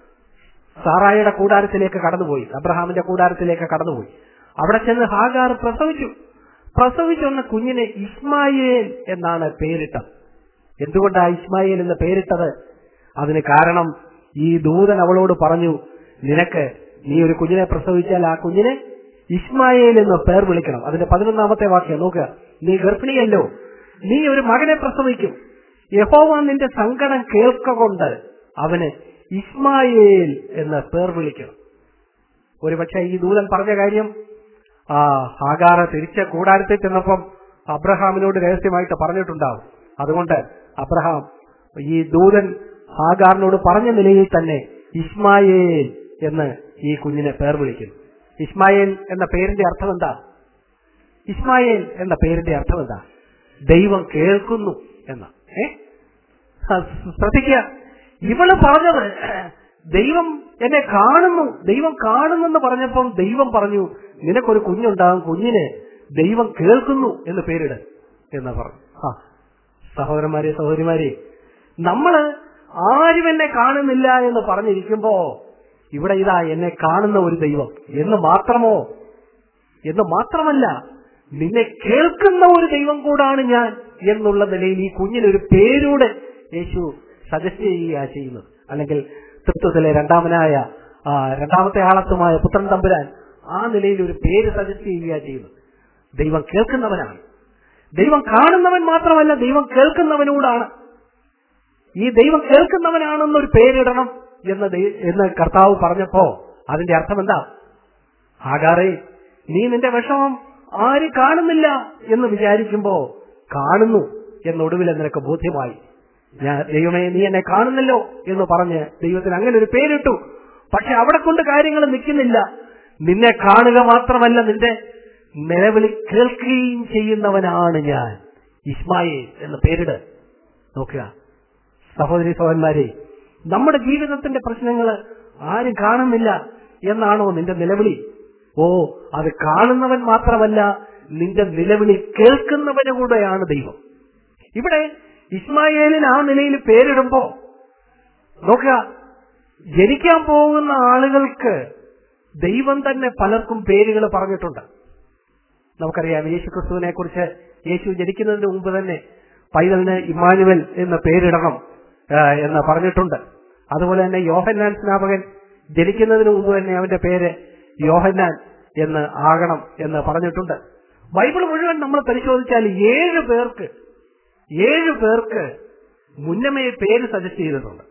സാറായുടെ കൂടാരത്തിലേക്ക് കടന്നുപോയി അബ്രഹാമിന്റെ കൂടാരത്തിലേക്ക് കടന്നുപോയി അവിടെ ചെന്ന് ഹാഗാർ പ്രസവിച്ചു പ്രസവിച്ചൊന്ന കുഞ്ഞിനെ ഇസ്മായേൽ എന്നാണ് പേരിട്ടത് എന്തുകൊണ്ടാണ് ഇസ്മായേൽ എന്ന് പേരിട്ടത് അതിന് കാരണം ഈ ദൂതൻ അവളോട് പറഞ്ഞു നിനക്ക് നീ ഒരു കുഞ്ഞിനെ പ്രസവിച്ചാൽ ആ കുഞ്ഞിനെ ഇസ്മായേൽ എന്ന് പേർ വിളിക്കണം അതിന്റെ പതിനൊന്നാമത്തെ വാക്യം നോക്കുക നീ ഗർഭിണിയല്ലോ നീ ഒരു മകനെ പ്രസവിക്കും യഹോവ നിന്റെ സങ്കടം കേൾക്കൊണ്ട് അവന് ഇസ്മായേൽ എന്ന് പേർ വിളിക്കണം ഒരുപക്ഷെ ഈ ദൂതൻ പറഞ്ഞ കാര്യം ആ ഹാഗാറ് തിരിച്ച് കൂടാരത്തിൽ ചെന്നപ്പം അബ്രഹാമിനോട് രഹസ്യമായിട്ട് പറഞ്ഞിട്ടുണ്ടാവും അതുകൊണ്ട് അബ്രഹാം ഈ ദൂതൻ ഹാഗാറിനോട് പറഞ്ഞ നിലയിൽ തന്നെ ഇസ്മായേൽ എന്ന് ഈ കുഞ്ഞിനെ പേർ വിളിക്കുന്നു ഇസ്മായേൽ എന്ന പേരിന്റെ അർത്ഥം എന്താ ഇസ്മായേൽ എന്ന പേരിന്റെ അർത്ഥം എന്താ ദൈവം കേൾക്കുന്നു എന്ന ഏ ആ, ശ്രദ്ധിക്കുക ഇവള് പറഞ്ഞത് ദൈവം എന്നെ കാണുന്നു ദൈവം കാണുന്നെന്ന് പറഞ്ഞപ്പം ദൈവം പറഞ്ഞു നിനക്കൊരു കുഞ്ഞുണ്ടാകും കുഞ്ഞിനെ ദൈവം കേൾക്കുന്നു എന്ന് പേരിട് എന്ന് പറഞ്ഞു ആ സഹോദരന്മാരെ സഹോദരിമാരെ നമ്മള് ആരും എന്നെ കാണുന്നില്ല എന്ന് പറഞ്ഞിരിക്കുമ്പോ ഇവിടെ ഇതാ എന്നെ കാണുന്ന ഒരു ദൈവം എന്ന് മാത്രമോ എന്ന് മാത്രമല്ല നിന്നെ കേൾക്കുന്ന ഒരു ദൈവം കൂടാണ് ഞാൻ എന്നുള്ള നിലയിൽ ഈ കുഞ്ഞിനൊരു പേരൂടെ യേശു സജസ്റ്റ് ചെയ്യുക ചെയ്യുന്നത് അല്ലെങ്കിൽ തൃത്വത്തിലെ രണ്ടാമനായ ആ, രണ്ടാമത്തെ ആളത്വമായ പുത്രൻ തമ്പുരാൻ ആ നിലയിൽ ഒരു പേര് സജസ്റ്റ് ചെയ്യുക ചെയ്യുന്നത് ദൈവം കേൾക്കുന്നവനാണ് ദൈവം കാണുന്നവൻ മാത്രമല്ല ദൈവം കേൾക്കുന്നവനോടാണ് ഈ ദൈവം കേൾക്കുന്നവനാണെന്നൊരു പേരിടണം എന്ന് ദൈ- എന്ന് കർത്താവ് പറഞ്ഞപ്പോ അതിന്റെ അർത്ഥം എന്താ ആകാറെ നീ നിന്റെ വിഷമം ആരും കാണുന്നില്ല എന്ന് വിചാരിക്കുമ്പോ കാണുന്നു എന്നൊടുവിൽ നിനക്ക് ബോധ്യമായി ഞാൻ ദൈവമേ നീ എന്നെ കാണുന്നല്ലോ എന്ന് പറഞ്ഞ് ദൈവത്തിന് അങ്ങനെ ഒരു പേരിട്ടു പക്ഷെ അവിടെ കൊണ്ട് കാര്യങ്ങൾ നിൽക്കുന്നില്ല നിന്നെ കാണുക മാത്രമല്ല നിന്റെ നിലവിളി കേൾക്കുകയും ചെയ്യുന്നവനാണ് ഞാൻ ഇസ്മായിൽ എന്ന് പേരിട് നോക്കുക സഹോദരി സഹോദരന്മാരെ നമ്മുടെ ജീവിതത്തിന്റെ പ്രശ്നങ്ങൾ ആരും കാണുന്നില്ല എന്നാണോ നിന്റെ നിലവിളി ഓ അത് കാണുന്നവൻ മാത്രമല്ല നിന്റെ നിലവിളി കേൾക്കുന്നവന് കൂടെയാണ് ദൈവം ഇവിടെ ഇസ്മായേലിന് ആ നിലയിൽ പേരിടുമ്പോ നോക്കുക ജനിക്കാൻ പോകുന്ന ആളുകൾക്ക് ദൈവം തന്നെ പലർക്കും പേരുകൾ പറഞ്ഞിട്ടുണ്ട് നമുക്കറിയാം യേശു ക്രിസ്തുവിനെ കുറിച്ച് യേശു ജനിക്കുന്നതിന് മുമ്പ് തന്നെ പൈതലിന് ഇമ്മാനുവൽ എന്ന് പേരിടണം ആ, എന്ന് പറഞ്ഞിട്ടുണ്ട് അതുപോലെ തന്നെ യോഹന്നാൻ സ്നാപകൻ ജനിക്കുന്നതിന് മുമ്പ് തന്നെ അവന്റെ പേര് യോഹന്നാൻ എന്ന് ആകണം എന്ന് പറഞ്ഞിട്ടുണ്ട് ബൈബിൾ മുഴുവൻ നമ്മൾ പരിശോധിച്ചാൽ ഏഴ് പേർക്ക് ഏഴ് പേർക്ക് മുന്നമേ പേര് സജസ്റ്റ് ചെയ്തിട്ടുണ്ട്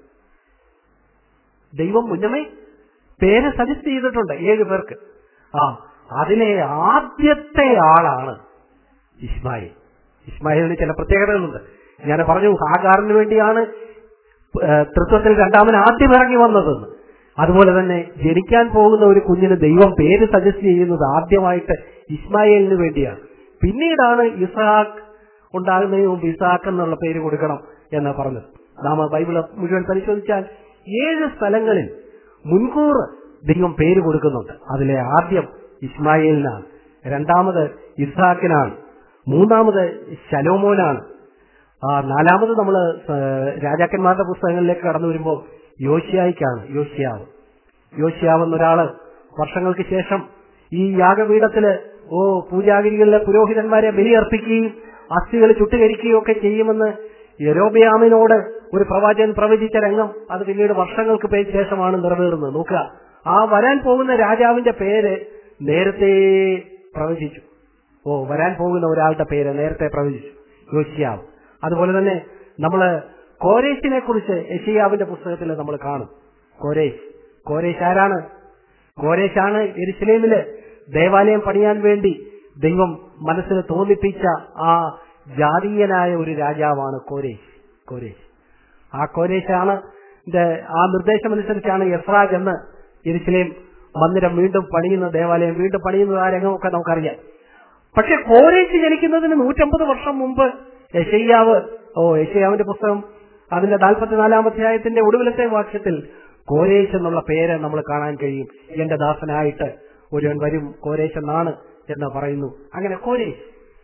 ദൈവം മുന്നമേ പേര് സജസ്റ്റ് ചെയ്തിട്ടുണ്ട് ഏഴ് പേർക്ക് ആ അതിലെ ആദ്യത്തെ ആളാണ് ഇസ്മായിൽ ഇസ്മായിലിന് ചില പ്രത്യേകതകളുണ്ട് ഞാൻ പറഞ്ഞു ഹാഗാറിന് വേണ്ടിയാണ് ഏഹ്, തൃത്വത്തിൽ രണ്ടാമൻ ആദ്യം ഇറങ്ങി വന്നതെന്ന് അതുപോലെ തന്നെ ജനിക്കാൻ പോകുന്ന ഒരു കുഞ്ഞിന് ദൈവം പേര് സജസ്റ്റ് ചെയ്യുന്നത് ആദ്യമായിട്ട് ഇസ്മായിലിന് വേണ്ടിയാണ് പിന്നീടാണ് ഇസഹാക്ക് ഉണ്ടാകുന്നതിന് മുമ്പ് ഇസഹാക്ക് എന്നുള്ള പേര് കൊടുക്കണം എന്ന് പറഞ്ഞത് നാം ബൈബിള് മുഴുവൻ പരിശോധിച്ചാൽ ഏഴ് സ്ഥലങ്ങളിൽ മുൻകൂർ ദൈവം പേര് കൊടുക്കുന്നുണ്ട് അതിലെ ആദ്യം ഇസ്മായിലിനാണ് രണ്ടാമത് ഇസ്ഹാക്കിനാണ് മൂന്നാമത് ശലോമോനാണ് ആ നാലാമത് നമ്മൾ രാജാക്കന്മാരുടെ പുസ്തകങ്ങളിലേക്ക് കടന്നു വരുമ്പോൾ യോശിയായിക്കാണ് യോശിയാവ് യോശിയാവ് എന്നൊരാള് വർഷങ്ങൾക്ക് ശേഷം ഈ യാഗപീഠത്തില് ഓ പൂജാഗിരികളിലെ പുരോഹിതന്മാരെ ബലിയർപ്പിക്കുകയും അസ്ഥികൾ ചുട്ടുകരിക്കുകയും ഒക്കെ ചെയ്യുമെന്ന് യരോബയാമിനോട് ഒരു പ്രവാചകൻ പ്രവചിച്ച രംഗം അത് പിന്നീട് വർഷങ്ങൾക്ക് പേ- ശേഷമാണ് നിറവേറുന്നത് നോക്കുക ആ വരാൻ പോകുന്ന രാജാവിന്റെ പേര് നേരത്തെ പ്രവചിച്ചു ഓ വരാൻ പോകുന്ന ഒരാളുടെ പേര് നേരത്തെ പ്രവചിച്ചു യോശിയാവ് അതുപോലെ തന്നെ നമ്മള് കോരേശിനെ കുറിച്ച് യഷിയാവിന്റെ പുസ്തകത്തിൽ നമ്മൾ കാണും കോരേശ് കോരേശ് ആരാണ് കോരേശാണ് എരുസലേമില് ദേവാലയം പണിയാൻ വേണ്ടി ദൈവം മനസ്സിൽ തോന്നിപ്പിച്ച ആ ജാതീയനായ ഒരു രാജാവാണ് കോരേശ് കോരേശ് ആ കോരേശാണ് ഇത് ആ നിർദ്ദേശമനുസരിച്ചാണ് യസ്രാജ് എന്ന് എരുസലേം മന്ദിരം വീണ്ടും പണിയുന്ന ദേവാലയം വീണ്ടും പണിയുന്ന ആ രംഗമൊക്കെ നമുക്കറിയാം പക്ഷെ കോരേശ് ജനിക്കുന്നതിന് നൂറ്റമ്പത് വർഷം മുമ്പ് യശയ്യാവ് ഓ യശയ്യാവിന്റെ പുസ്തകം അതിന്റെ നാൽപ്പത്തിനാലാം അധ്യായത്തിന്റെ ഒടുവിലത്തെ വാക്യത്തിൽ കോരേശ് എന്നുള്ള പേര് നമ്മൾ കാണാൻ കഴിയും എന്റെ ദാസനായിട്ട് ഒരുവൻ വരും കോരേശ് എന്നാണ് എന്ന് പറയുന്നു അങ്ങനെ കോരേശ്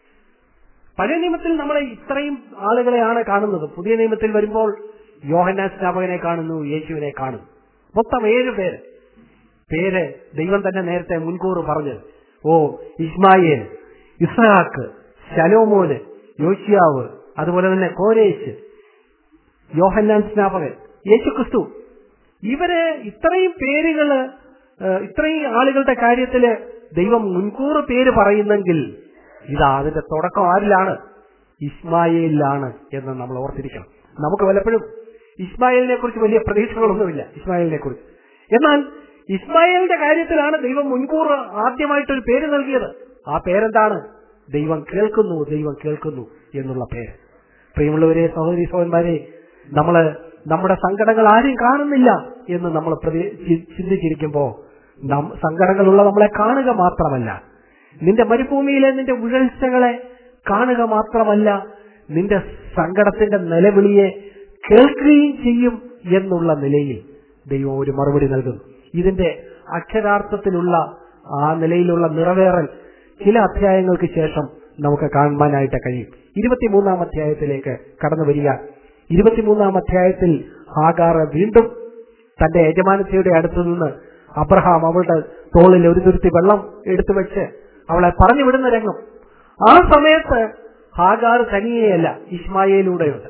പഴയ നിയമത്തിൽ നമ്മൾ ഇത്രയും ആളുകളെയാണ് കാണുന്നത് പുതിയ നിയമത്തിൽ വരുമ്പോൾ യോഹന്നാൻ സ്നാപകനെ കാണുന്നു യേശുവിനെ കാണുന്നു മൊത്തം ഏഴ് പേര് പേര് ദൈവം തന്നെ നേരത്തെ മുൻകൂർ പറഞ്ഞത് ഓ ഇസ്മായേൽ ഇസ്ഹാക്ക് ശലോമോന് യോശിയാവ് അതുപോലെ തന്നെ കോരേശ് യോഹന്നാൻ സ്നാപകൻ യേശു ക്രിസ്തു ഇവര് ഇത്രയും പേരുകള് ഏഹ്, ഇത്രയും ആളുകളുടെ കാര്യത്തില് ദൈവം മുൻകൂർ പേര് പറയുന്നെങ്കിൽ ഇതാ അതിന്റെ തുടക്കം ആരിലാണ് ഇസ്മായിലിലാണ് എന്ന് നമ്മൾ ഓർത്തിരിക്കണം നമുക്ക് പലപ്പോഴും ഇസ്മായിലിനെ കുറിച്ച് വലിയ പ്രതീക്ഷകളൊന്നുമില്ല ഇസ്മായിലിനെ കുറിച്ച് എന്നാൽ ഇസ്മായിലിന്റെ കാര്യത്തിലാണ് ദൈവം മുൻകൂർ ആദ്യമായിട്ടൊരു പേര് നൽകിയത് ആ പേരെന്താണ് ദൈവം കേൾക്കുന്നു ദൈവം കേൾക്കുന്നു എന്നുള്ള പേര് പ്രിയമുള്ളവരെ സഹോദരി സഹോദരന്മാരെ നമ്മള് നമ്മുടെ സങ്കടങ്ങൾ ആരും കാണുന്നില്ല എന്ന് നമ്മൾ പ്രതി- ചി- ചിന്തിച്ചിരിക്കുമ്പോ നം- സങ്കടങ്ങളുള്ള നമ്മളെ കാണുക മാത്രമല്ല നിന്റെ മരുഭൂമിയിലെ നിന്റെ ഉഴൽച്ചകളെ കാണുക മാത്രമല്ല നിന്റെ സങ്കടത്തിന്റെ നിലവിളിയെ കേൾക്കുകയും ചെയ്യും എന്നുള്ള നിലയിൽ ദൈവം ഒരു മറുപടി നൽകുന്നു ഇതിന്റെ അക്ഷരാർത്ഥത്തിലുള്ള ആ നിലയിലുള്ള നിറവേറൽ ചില അധ്യായങ്ങൾക്ക് ശേഷം നമുക്ക് കാണുവാനായിട്ട് കഴിയും ഇരുപത്തിമൂന്നാം അധ്യായത്തിലേക്ക് കടന്നു വരിക ഇരുപത്തിമൂന്നാം അധ്യായത്തിൽ ഹാഗാർ വീണ്ടും തന്റെ യജമാനത്തിയുടെ അടുത്തു നിന്ന് അബ്രഹാം അവളുടെ തോളിൽ ഒരു തുരുത്തി വെള്ളം എടുത്തു വെച്ച് അവളെ പറഞ്ഞു വിടുന്ന രംഗം ആ സമയത്ത് ഹാഗാർ തനിയെയല്ല ഇസ്മായേലൂടെയുണ്ട്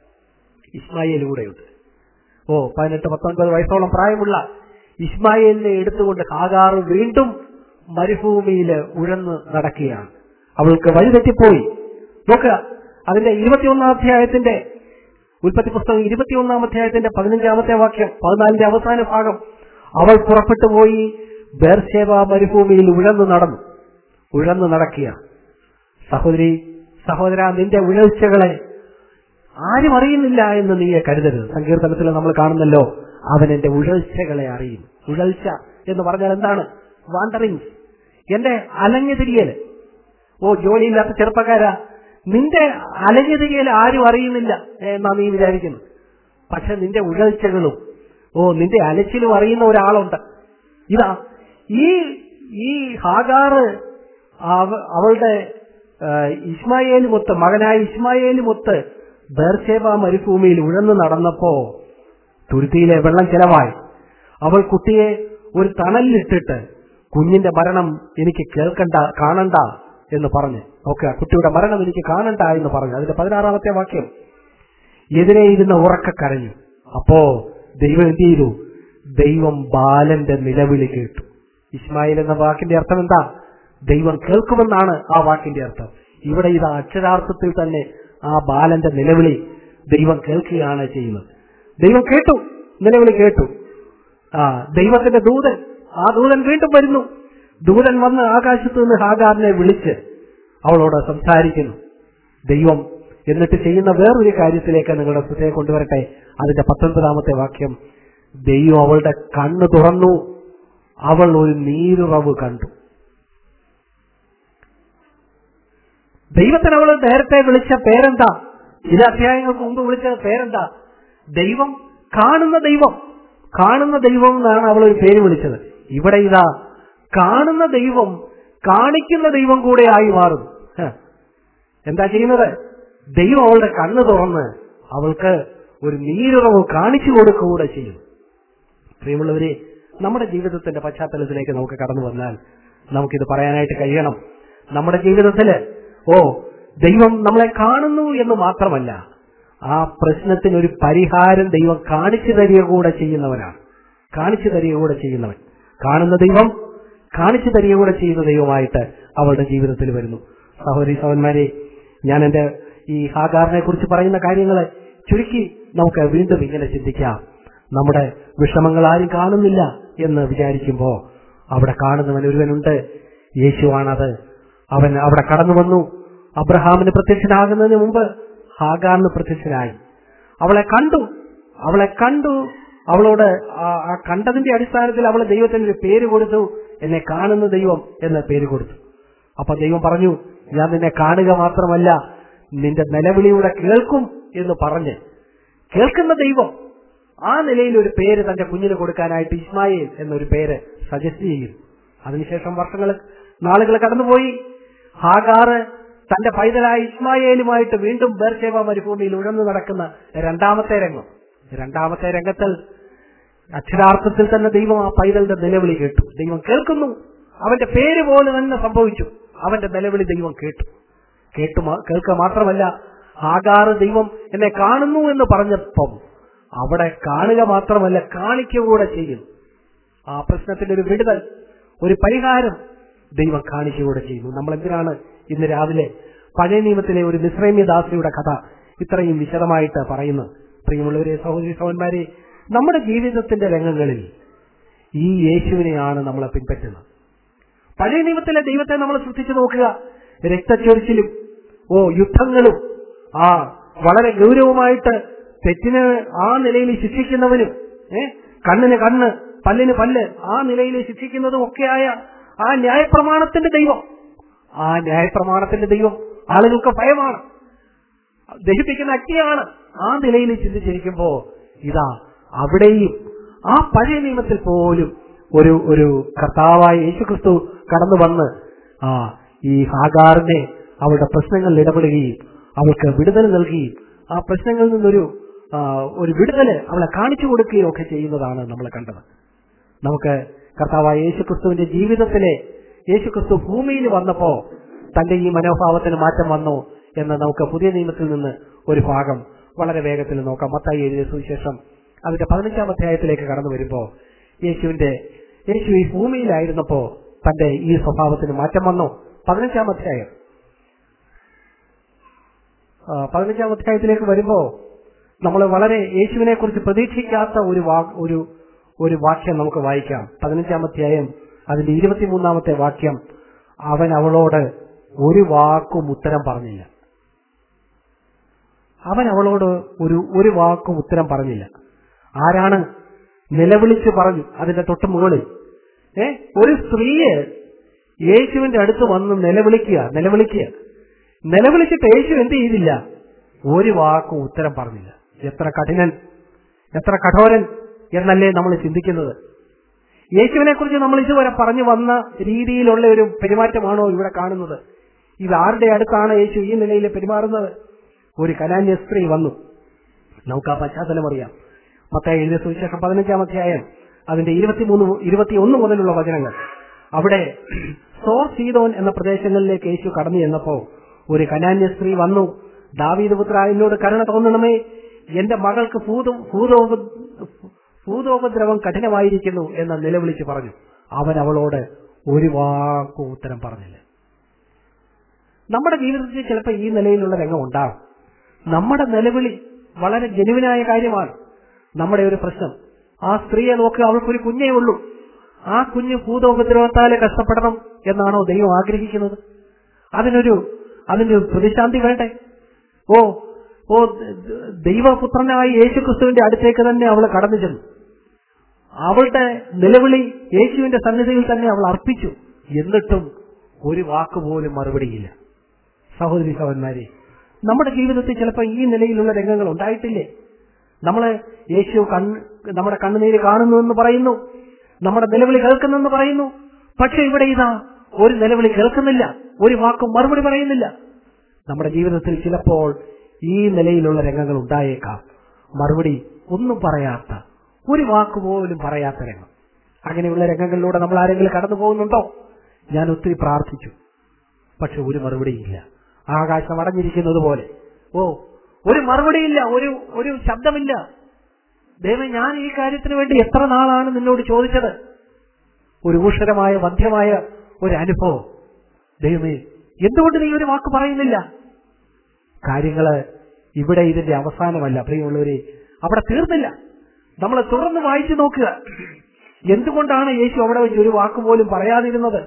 ഇസ്മായേലൂടെയുണ്ട് ഓ പതിനെട്ട് പത്തൊൻപത് വയസ്സോളം പ്രായമുള്ള ഇസ്മായേലിനെ എടുത്തുകൊണ്ട് ഹാഗാർ വീണ്ടും മരുഭൂമിയിൽ ഉഴന്ന് നടക്കുകയാണ് അവൾക്ക് വഴിതെറ്റിപ്പോയി നോക്കുക അതിന്റെ ഇരുപത്തിയൊന്നാം അധ്യായത്തിന്റെ ഉൽപ്പത്തി പുസ്തകം ഇരുപത്തിയൊന്നാം അധ്യായത്തിന്റെ പതിനഞ്ചാമത്തെ വാക്യം പതിനാലിന്റെ അവസാന ഭാഗം അവൾ പുറപ്പെട്ടു പോയി ബേർഷേവ മരുഭൂമിയിൽ ഉഴന്നു നടന്നു ഉഴന്നു നടക്കുക സഹോദരി സഹോദര നിന്റെ ഉഴൽച്ചകളെ ആരും അറിയുന്നില്ല എന്ന് നീ കരുതരുത് സങ്കീർത്തനത്തിൽ നമ്മൾ കാണുന്നല്ലോ അവൻ എന്റെ ഉഴൽച്ചകളെ അറിയും ഉഴൽച്ച എന്ന് പറഞ്ഞാൽ എന്താണ് വാണ്ടറിങ് എന്റെ അലഞ്ഞുതിരിയല് ഓ ജോലിയില്ലാത്ത ചെറുപ്പക്കാരാ നിന്റെ അലഞ്ഞുതിരിയൽ ആരും അറിയുന്നില്ല എന്നാ നീ വിചാരിക്കുന്നു പക്ഷെ നിന്റെ ഉഴൽച്ചകളും ഓ നിന്റെ അലച്ചിലും അറിയുന്ന ഒരാളുണ്ട് ഇതാ ഈ ഈ ഹാഗാറ് അവ- അവളുടെ ഇസ്മായേലുമൊത്ത് മകനായ ഇസ്മായേലുമൊത്ത് ബേർഷേബ മരുഭൂമിയിൽ ഉഴന്നു നടന്നപ്പോ തുരുത്തിയിലെ വെള്ളം ചെലവായി അവൾ കുട്ടിയെ ഒരു തണലിലിട്ടിട്ട് കുഞ്ഞിന്റെ മരണം എനിക്ക് കേൾക്കണ്ട കാണണ്ട എന്ന് പറഞ്ഞ് ഓക്കെ കുട്ടിയുടെ മരണം എനിക്ക് കാണണ്ട എന്ന് പറഞ്ഞു അതിന്റെ പതിനാറാമത്തെ വാക്യം എതിരെ ഇരുന്ന് ഉറക്ക കരഞ്ഞു അപ്പോ ദൈവം എന്ത് ചെയ്തു ദൈവം ബാലന്റെ നിലവിളി കേട്ടു ഇസ്മായിൽ എന്ന വാക്കിന്റെ അർത്ഥം എന്താ ദൈവം കേൾക്കുമെന്നാണ് ആ വാക്കിന്റെ അർത്ഥം ഇവിടെ ഇത് അക്ഷരാർത്ഥത്തിൽ തന്നെ ആ ബാലന്റെ നിലവിളി ദൈവം കേൾക്കുകയാണ് ചെയ്യുന്നത് ദൈവം കേട്ടു നിലവിളി കേട്ടു ആ ദൈവത്തിന്റെ ദൂതൻ ആ ദൂതൻ വീണ്ടും വരുന്നു ദൂതൻ വന്ന് ആകാശത്ത് നിന്ന് ഹാഗാറിനെ വിളിച്ച് അവളോട് സംസാരിക്കുന്നു ദൈവം എന്നിട്ട് ചെയ്യുന്ന വേറൊരു കാര്യത്തിലേക്ക് നിങ്ങളുടെ ശ്രദ്ധയെ കൊണ്ടുവരട്ടെ അതിന്റെ പത്തൊൻപതാമത്തെ വാക്യം ദൈവം അവളുടെ കണ്ണ് തുറന്നു അവൾ ഒരു നീരുറവ് കണ്ടു ദൈവത്തിന് അവൾ നേരത്തെ വിളിച്ച പേരെന്താ ചില അധ്യായങ്ങൾക്ക് മുമ്പ് വിളിച്ച പേരെന്താ ദൈവം കാണുന്ന ദൈവം കാണുന്ന ദൈവം എന്നാണ് അവൾ ഒരു പേര് വിളിച്ചത് ഇവിടെ ഇതാ കാണുന്ന ദൈവം കാണിക്കുന്ന ദൈവം കൂടെ ആയി മാറും ഹ. എന്താ ചെയ്യുന്നത് ദൈവം അവളുടെ കണ്ണ് തുറന്ന് അവൾക്ക് ഒരു നീരുറവ് കാണിച്ചു കൊടുക്കുകയൂടെ ചെയ്യും പ്രിയമുള്ളവരെ നമ്മുടെ ജീവിതത്തിന്റെ പശ്ചാത്തലത്തിലേക്ക് നമുക്ക് കടന്നു വന്നാൽ നമുക്കിത് പറയാനായിട്ട് കഴിയണം നമ്മുടെ ജീവിതത്തില് ഓ ദൈവം നമ്മളെ കാണുന്നു എന്ന് മാത്രമല്ല ആ പ്രശ്നത്തിന് ഒരു പരിഹാരം ദൈവം കാണിച്ചു തരിക കൂടെ ചെയ്യുന്നവനാണ് കാണിച്ചു തരിക കൂടെ ചെയ്യുന്നവൻ കാണുന്ന ദൈവം കാണിച്ചു തരിക കൂടെ ചെയ്യുന്ന ദൈവമായിട്ട് അവളുടെ ജീവിതത്തിൽ വരുന്നു സഹോദരി സഹോദരന്മാരെ ഞാൻ എന്റെ ഈ ഹാഗാറിനെ കുറിച്ച് പറയുന്ന കാര്യങ്ങളെ ചുരുക്കി നമുക്ക് വീണ്ടും ഇങ്ങനെ ചിന്തിക്കാം നമ്മുടെ വിഷമങ്ങൾ ആരും കാണുന്നില്ല എന്ന് വിചാരിക്കുമ്പോ അവിടെ കാണുന്നവൻ ഒരുവനുണ്ട് യേശുവാണത് അവൻ അവിടെ കടന്നു വന്നു അബ്രഹാമിന് പ്രത്യക്ഷനാകുന്നതിന് മുമ്പ് ഹാഗാറിന് പ്രത്യക്ഷനായി അവളെ കണ്ടു അവളെ കണ്ടു അവളോട് ആ- ആ കണ്ടതിന്റെ അടിസ്ഥാനത്തിൽ അവൾ ദൈവത്തിന് ഒരു പേര് കൊടുത്തു എന്നെ കാണുന്ന ദൈവം എന്ന പേര് കൊടുത്തു അപ്പൊ ദൈവം പറഞ്ഞു ഞാൻ നിന്നെ കാണുക മാത്രമല്ല നിന്റെ നിലവിളിയുടെ കേൾക്കും എന്ന് പറഞ്ഞ് കേൾക്കുന്ന ദൈവം ആ നിലയിൽ ഒരു പേര് തന്റെ കുഞ്ഞിന് കൊടുക്കാനായിട്ട് ഇസ്മായിൽ എന്നൊരു പേര് സജസ്റ്റ് ചെയ്യും അതിനുശേഷം വർഷങ്ങൾ നാളുകൾ കടന്നുപോയി ഹാഗാറ് തന്റെ പൈതലായ ഇസ്മായേലുമായിട്ട് വീണ്ടും ബേർഷേവ മരുഭൂമിയിൽ ഉഴന്നു നടക്കുന്ന രണ്ടാമത്തെ രംഗം രണ്ടാമത്തെ രംഗത്തിൽ അക്ഷരാർത്ഥത്തിൽ തന്നെ ദൈവം ആ പൈതലിന്റെ നിലവിളി കേട്ടു ദൈവം കേൾക്കുന്നു അവന്റെ പേര് പോലെ തന്നെ സംഭവിച്ചു അവന്റെ നിലവിളി ദൈവം കേട്ടു കേട്ടു മാ- കേൾക്കുക മാത്രമല്ല ആകാറ് ദൈവം എന്നെ കാണുന്നു എന്ന് പറഞ്ഞപ്പം അവിടെ കാണുക മാത്രമല്ല കാണിക്കുക കൂടെ ചെയ്യും ആ പ്രശ്നത്തിന്റെ ഒരു വിടുതൽ ഒരു പരിഹാരം ദൈവം കാണിച്ചുകൂടെ ചെയ്യുന്നു നമ്മൾ എന്തിനാണ് ഇന്ന് രാവിലെ പഴയ നിയമത്തിലെ ഒരു നിസ്രൈമ്യദാസിയുടെ കഥ ഇത്രയും വിശദമായിട്ട് പറയുന്നത് പ്രിയമുള്ളവരെ സഹോദരി സഹോദരന്മാരെ നമ്മുടെ ജീവിതത്തിന്റെ രംഗങ്ങളിൽ ഈ യേശുവിനെയാണ് നമ്മളെ പിൻപറ്റുന്നത് പഴയ നിയമത്തിലെ ദൈവത്തെ നമ്മൾ ശ്രദ്ധിച്ചു നോക്കുക രക്തച്ചൊരിച്ചിലും ഓ യുദ്ധങ്ങളും ആ വളരെ ഗൗരവമായിട്ട് തെറ്റിന് ആ നിലയിൽ ശിക്ഷിക്കുന്നവനും ഏ കണ്ണിന് കണ്ണ് പല്ലിന് പല്ല് ആ നിലയിൽ ശിക്ഷിക്കുന്നതും ഒക്കെയായ ആ ന്യായപ്രമാണത്തിന്റെ ദൈവം ആ ന്യായപ്രമാണത്തിന്റെ ദൈവം ആളുകൾക്ക് ഭയമാണ് ദഹിപ്പിക്കുന്ന അഗ്നിയാണ് ആ നിലയിൽ ചിന്തിച്ചിരിക്കുമ്പോ ഇതാ അവിടെയും ആ പഴയ നിയമത്തിൽ പോലും ഒരു ഒരു കർത്താവായ യേശുക്രിസ്തു കടന്നു വന്ന് ആ ഈ ഹാഗാറിനെ അവളുടെ പ്രശ്നങ്ങളിൽ ഇടപെടുകയും അവൾക്ക് വിടുതൽ നൽകുകയും ആ പ്രശ്നങ്ങളിൽ നിന്നൊരു ആ, ഒരു വിടുതല് അവളെ കാണിച്ചു കൊടുക്കുകയും ഒക്കെ ചെയ്യുന്നതാണ് നമ്മൾ കണ്ടത് നമുക്ക് കർത്താവായ യേശുക്രിസ്തുവിന്റെ ജീവിതത്തിലെ യേശുക്രിസ്തു ഭൂമിയിൽ വന്നപ്പോ തന്റെ ഈ മനോഭാവത്തിന് മാറ്റം വന്നു എന്ന് നമുക്ക് പുതിയ നിയമത്തിൽ നിന്ന് ഒരു ഭാഗം വളരെ വേഗത്തിൽ നോക്കാം മത്തായി എഴുതിയ സുവിശേഷം അതിന്റെ പതിനഞ്ചാം അധ്യായത്തിലേക്ക് കടന്നു വരുമ്പോ യേശുവിന്റെ യേശു ഈ ഭൂമിയിലായിരുന്നപ്പോ തന്റെ ഈ സ്വഭാവത്തിന് മാറ്റം വന്നു പതിനഞ്ചാം അധ്യായം ആ, പതിനഞ്ചാം അധ്യായത്തിലേക്ക് വരുമ്പോ നമ്മൾ വളരെ യേശുവിനെ കുറിച്ച് പ്രതീക്ഷിക്കാത്ത ഒരു വാ- ഒരു ഒരു വാക്യം നമുക്ക് വായിക്കാം പതിനഞ്ചാം അധ്യായം അതിന്റെ ഇരുപത്തിമൂന്നാമത്തെ വാക്യം അവൻ അവളോട് ഒരു വാക്കും ഉത്തരം പറഞ്ഞില്ല അവൻ അവളോട് ഒരു ഒരു വാക്കും ഉത്തരം പറഞ്ഞില്ല ആരാണ് നിലവിളിച്ച് പറഞ്ഞു അതിന്റെ തൊട്ട് മുകളിൽ ഏ ഒരു സ്ത്രീയെ യേശുവിന്റെ അടുത്ത് വന്ന് നിലവിളിക്കുക നിലവിളിക്കുക നിലവിളിച്ചിട്ട് യേശു എന്ത് ചെയ്തില്ല ഒരു വാക്കും ഉത്തരം പറഞ്ഞില്ല എത്ര കഠിനൻ എത്ര കഠോരൻ എന്നല്ലേ നമ്മൾ ചിന്തിക്കുന്നത് യേശുവിനെ കുറിച്ച് നമ്മൾ ഇതുവരെ പറഞ്ഞു വന്ന രീതിയിലുള്ള ഒരു പെരുമാറ്റമാണോ ഇവിടെ കാണുന്നത് ഇത് ആരുടെ അടുത്താണ് യേശു ഈ നിലയിൽ പെരുമാറുന്നത് ഒരു കനാന്യ സ്ത്രീ വന്നു നമുക്ക് ആ പശ്ചാത്തലം അറിയാം മത്തായി എഴുതിയ സുവിശേഷം പതിനഞ്ചാം അധ്യായം അതിന്റെ ഇരുപത്തിമൂന്ന് ഇരുപത്തിയൊന്ന് മുതലുള്ള വചനങ്ങൾ അവിടെ സോർ സീതോൻ എന്ന പ്രദേശങ്ങളിലേക്ക് യേശു കടന്നു ചെന്നപ്പോ ഒരു കനാന്യ സ്ത്രീ വന്നു ദാവീദ് പുത്ര എന്നോട് കരുണ തോന്നണമേ എന്റെ മകൾക്ക് ഭൂതം ഭൂതോപ ഭൂതോപദ്രവം കഠിനമായിരിക്കുന്നു എന്ന് നിലവിളിച്ച് പറഞ്ഞു അവൻ അവളോട് ഒരു വാക്കും ഉത്തരം പറഞ്ഞില്ല നമ്മുടെ ജീവിതത്തിൽ ചിലപ്പോൾ ഈ നിലയിലുള്ള രംഗം ഉണ്ടാകും നമ്മുടെ നിലവിളി വളരെ ജനുവിനായ കാര്യമാണ് നമ്മുടെ ഒരു പ്രശ്നം ആ സ്ത്രീയെ നോക്കുക അവൾക്കൊരു കുഞ്ഞേ ഉള്ളൂ ആ കുഞ്ഞ് ഭൂതോപദ്രവത്താലെ കഷ്ടപ്പെടണം എന്നാണോ ദൈവം ആഗ്രഹിക്കുന്നത് അതിനൊരു അതിന് പ്രതിശാന്തി വേണ്ടേ ഓ ഓ ദ- ദ- ദൈവപുത്രനായ യേശുക്രിസ്തുവിന്റെ അടുത്തേക്ക് തന്നെ അവൾ കടന്നു ചെന്നു അവളുടെ നിലവിളി യേശുവിന്റെ സന്നിധിയിൽ തന്നെ അവൾ അർപ്പിച്ചു എന്നിട്ടും ഒരു വാക്ക് പോലും മറുപടിയില്ല സഹോദരി സഹോദരന്മാരെ നമ്മുടെ ജീവിതത്തിൽ ചിലപ്പോൾ ഈ നിലയിലുള്ള രംഗങ്ങൾ ഉണ്ടായിട്ടില്ലേ നമ്മളെ യേശു കണ്ണ് നമ്മുടെ കണ്ണുനീര് കാണുന്നു എന്ന് പറയുന്നു നമ്മുടെ നിലവിളി കേൾക്കുന്നെന്ന് പറയുന്നു പക്ഷെ ഇവിടെ ഇതാ ഒരു നിലവിളി കേൾക്കുന്നില്ല ഒരു വാക്കും മറുപടി പറയുന്നില്ല നമ്മുടെ ജീവിതത്തിൽ ചിലപ്പോൾ ഈ നിലയിലുള്ള രംഗങ്ങൾ ഉണ്ടായേക്കാം മറുപടി ഒന്നും പറയാത്ത ഒരു വാക്ക് പോലും പറയാത്ത രംഗം അങ്ങനെയുള്ള രംഗങ്ങളിലൂടെ നമ്മൾ ആരെങ്കിലും കടന്നു പോകുന്നുണ്ടോ ഞാൻ ഒത്തിരി പ്രാർത്ഥിച്ചു പക്ഷെ ഒരു മറുപടിയില്ല ആകാശം അടഞ്ഞിരിക്കുന്നത് പോലെ ഓ ഒരു മറുപടിയില്ല ഒരു ഒരു ശബ്ദമില്ല ദൈവം ഞാൻ ഈ കാര്യത്തിന് വേണ്ടി എത്ര നാളാണ് നിന്നോട് ചോദിച്ചത് ഒരു ഊഷരമായ വന്ധ്യമായ ഒരു അനുഭവം ദൈവമേ എന്തുകൊണ്ട് നീ ഒരു വാക്ക് പറയുന്നില്ല കാര്യങ്ങള് ഇവിടെ ഇതിന്റെ അവസാനമല്ല പ്രിയമുള്ളവരെ അവിടെ തീർന്നില്ല നമ്മൾ തുടർന്ന് വായിച്ചു നോക്കുക എന്തുകൊണ്ടാണ് യേശു അവിടെ വെച്ച് ഒരു വാക്ക് പോലും പറയാതിരുന്നത്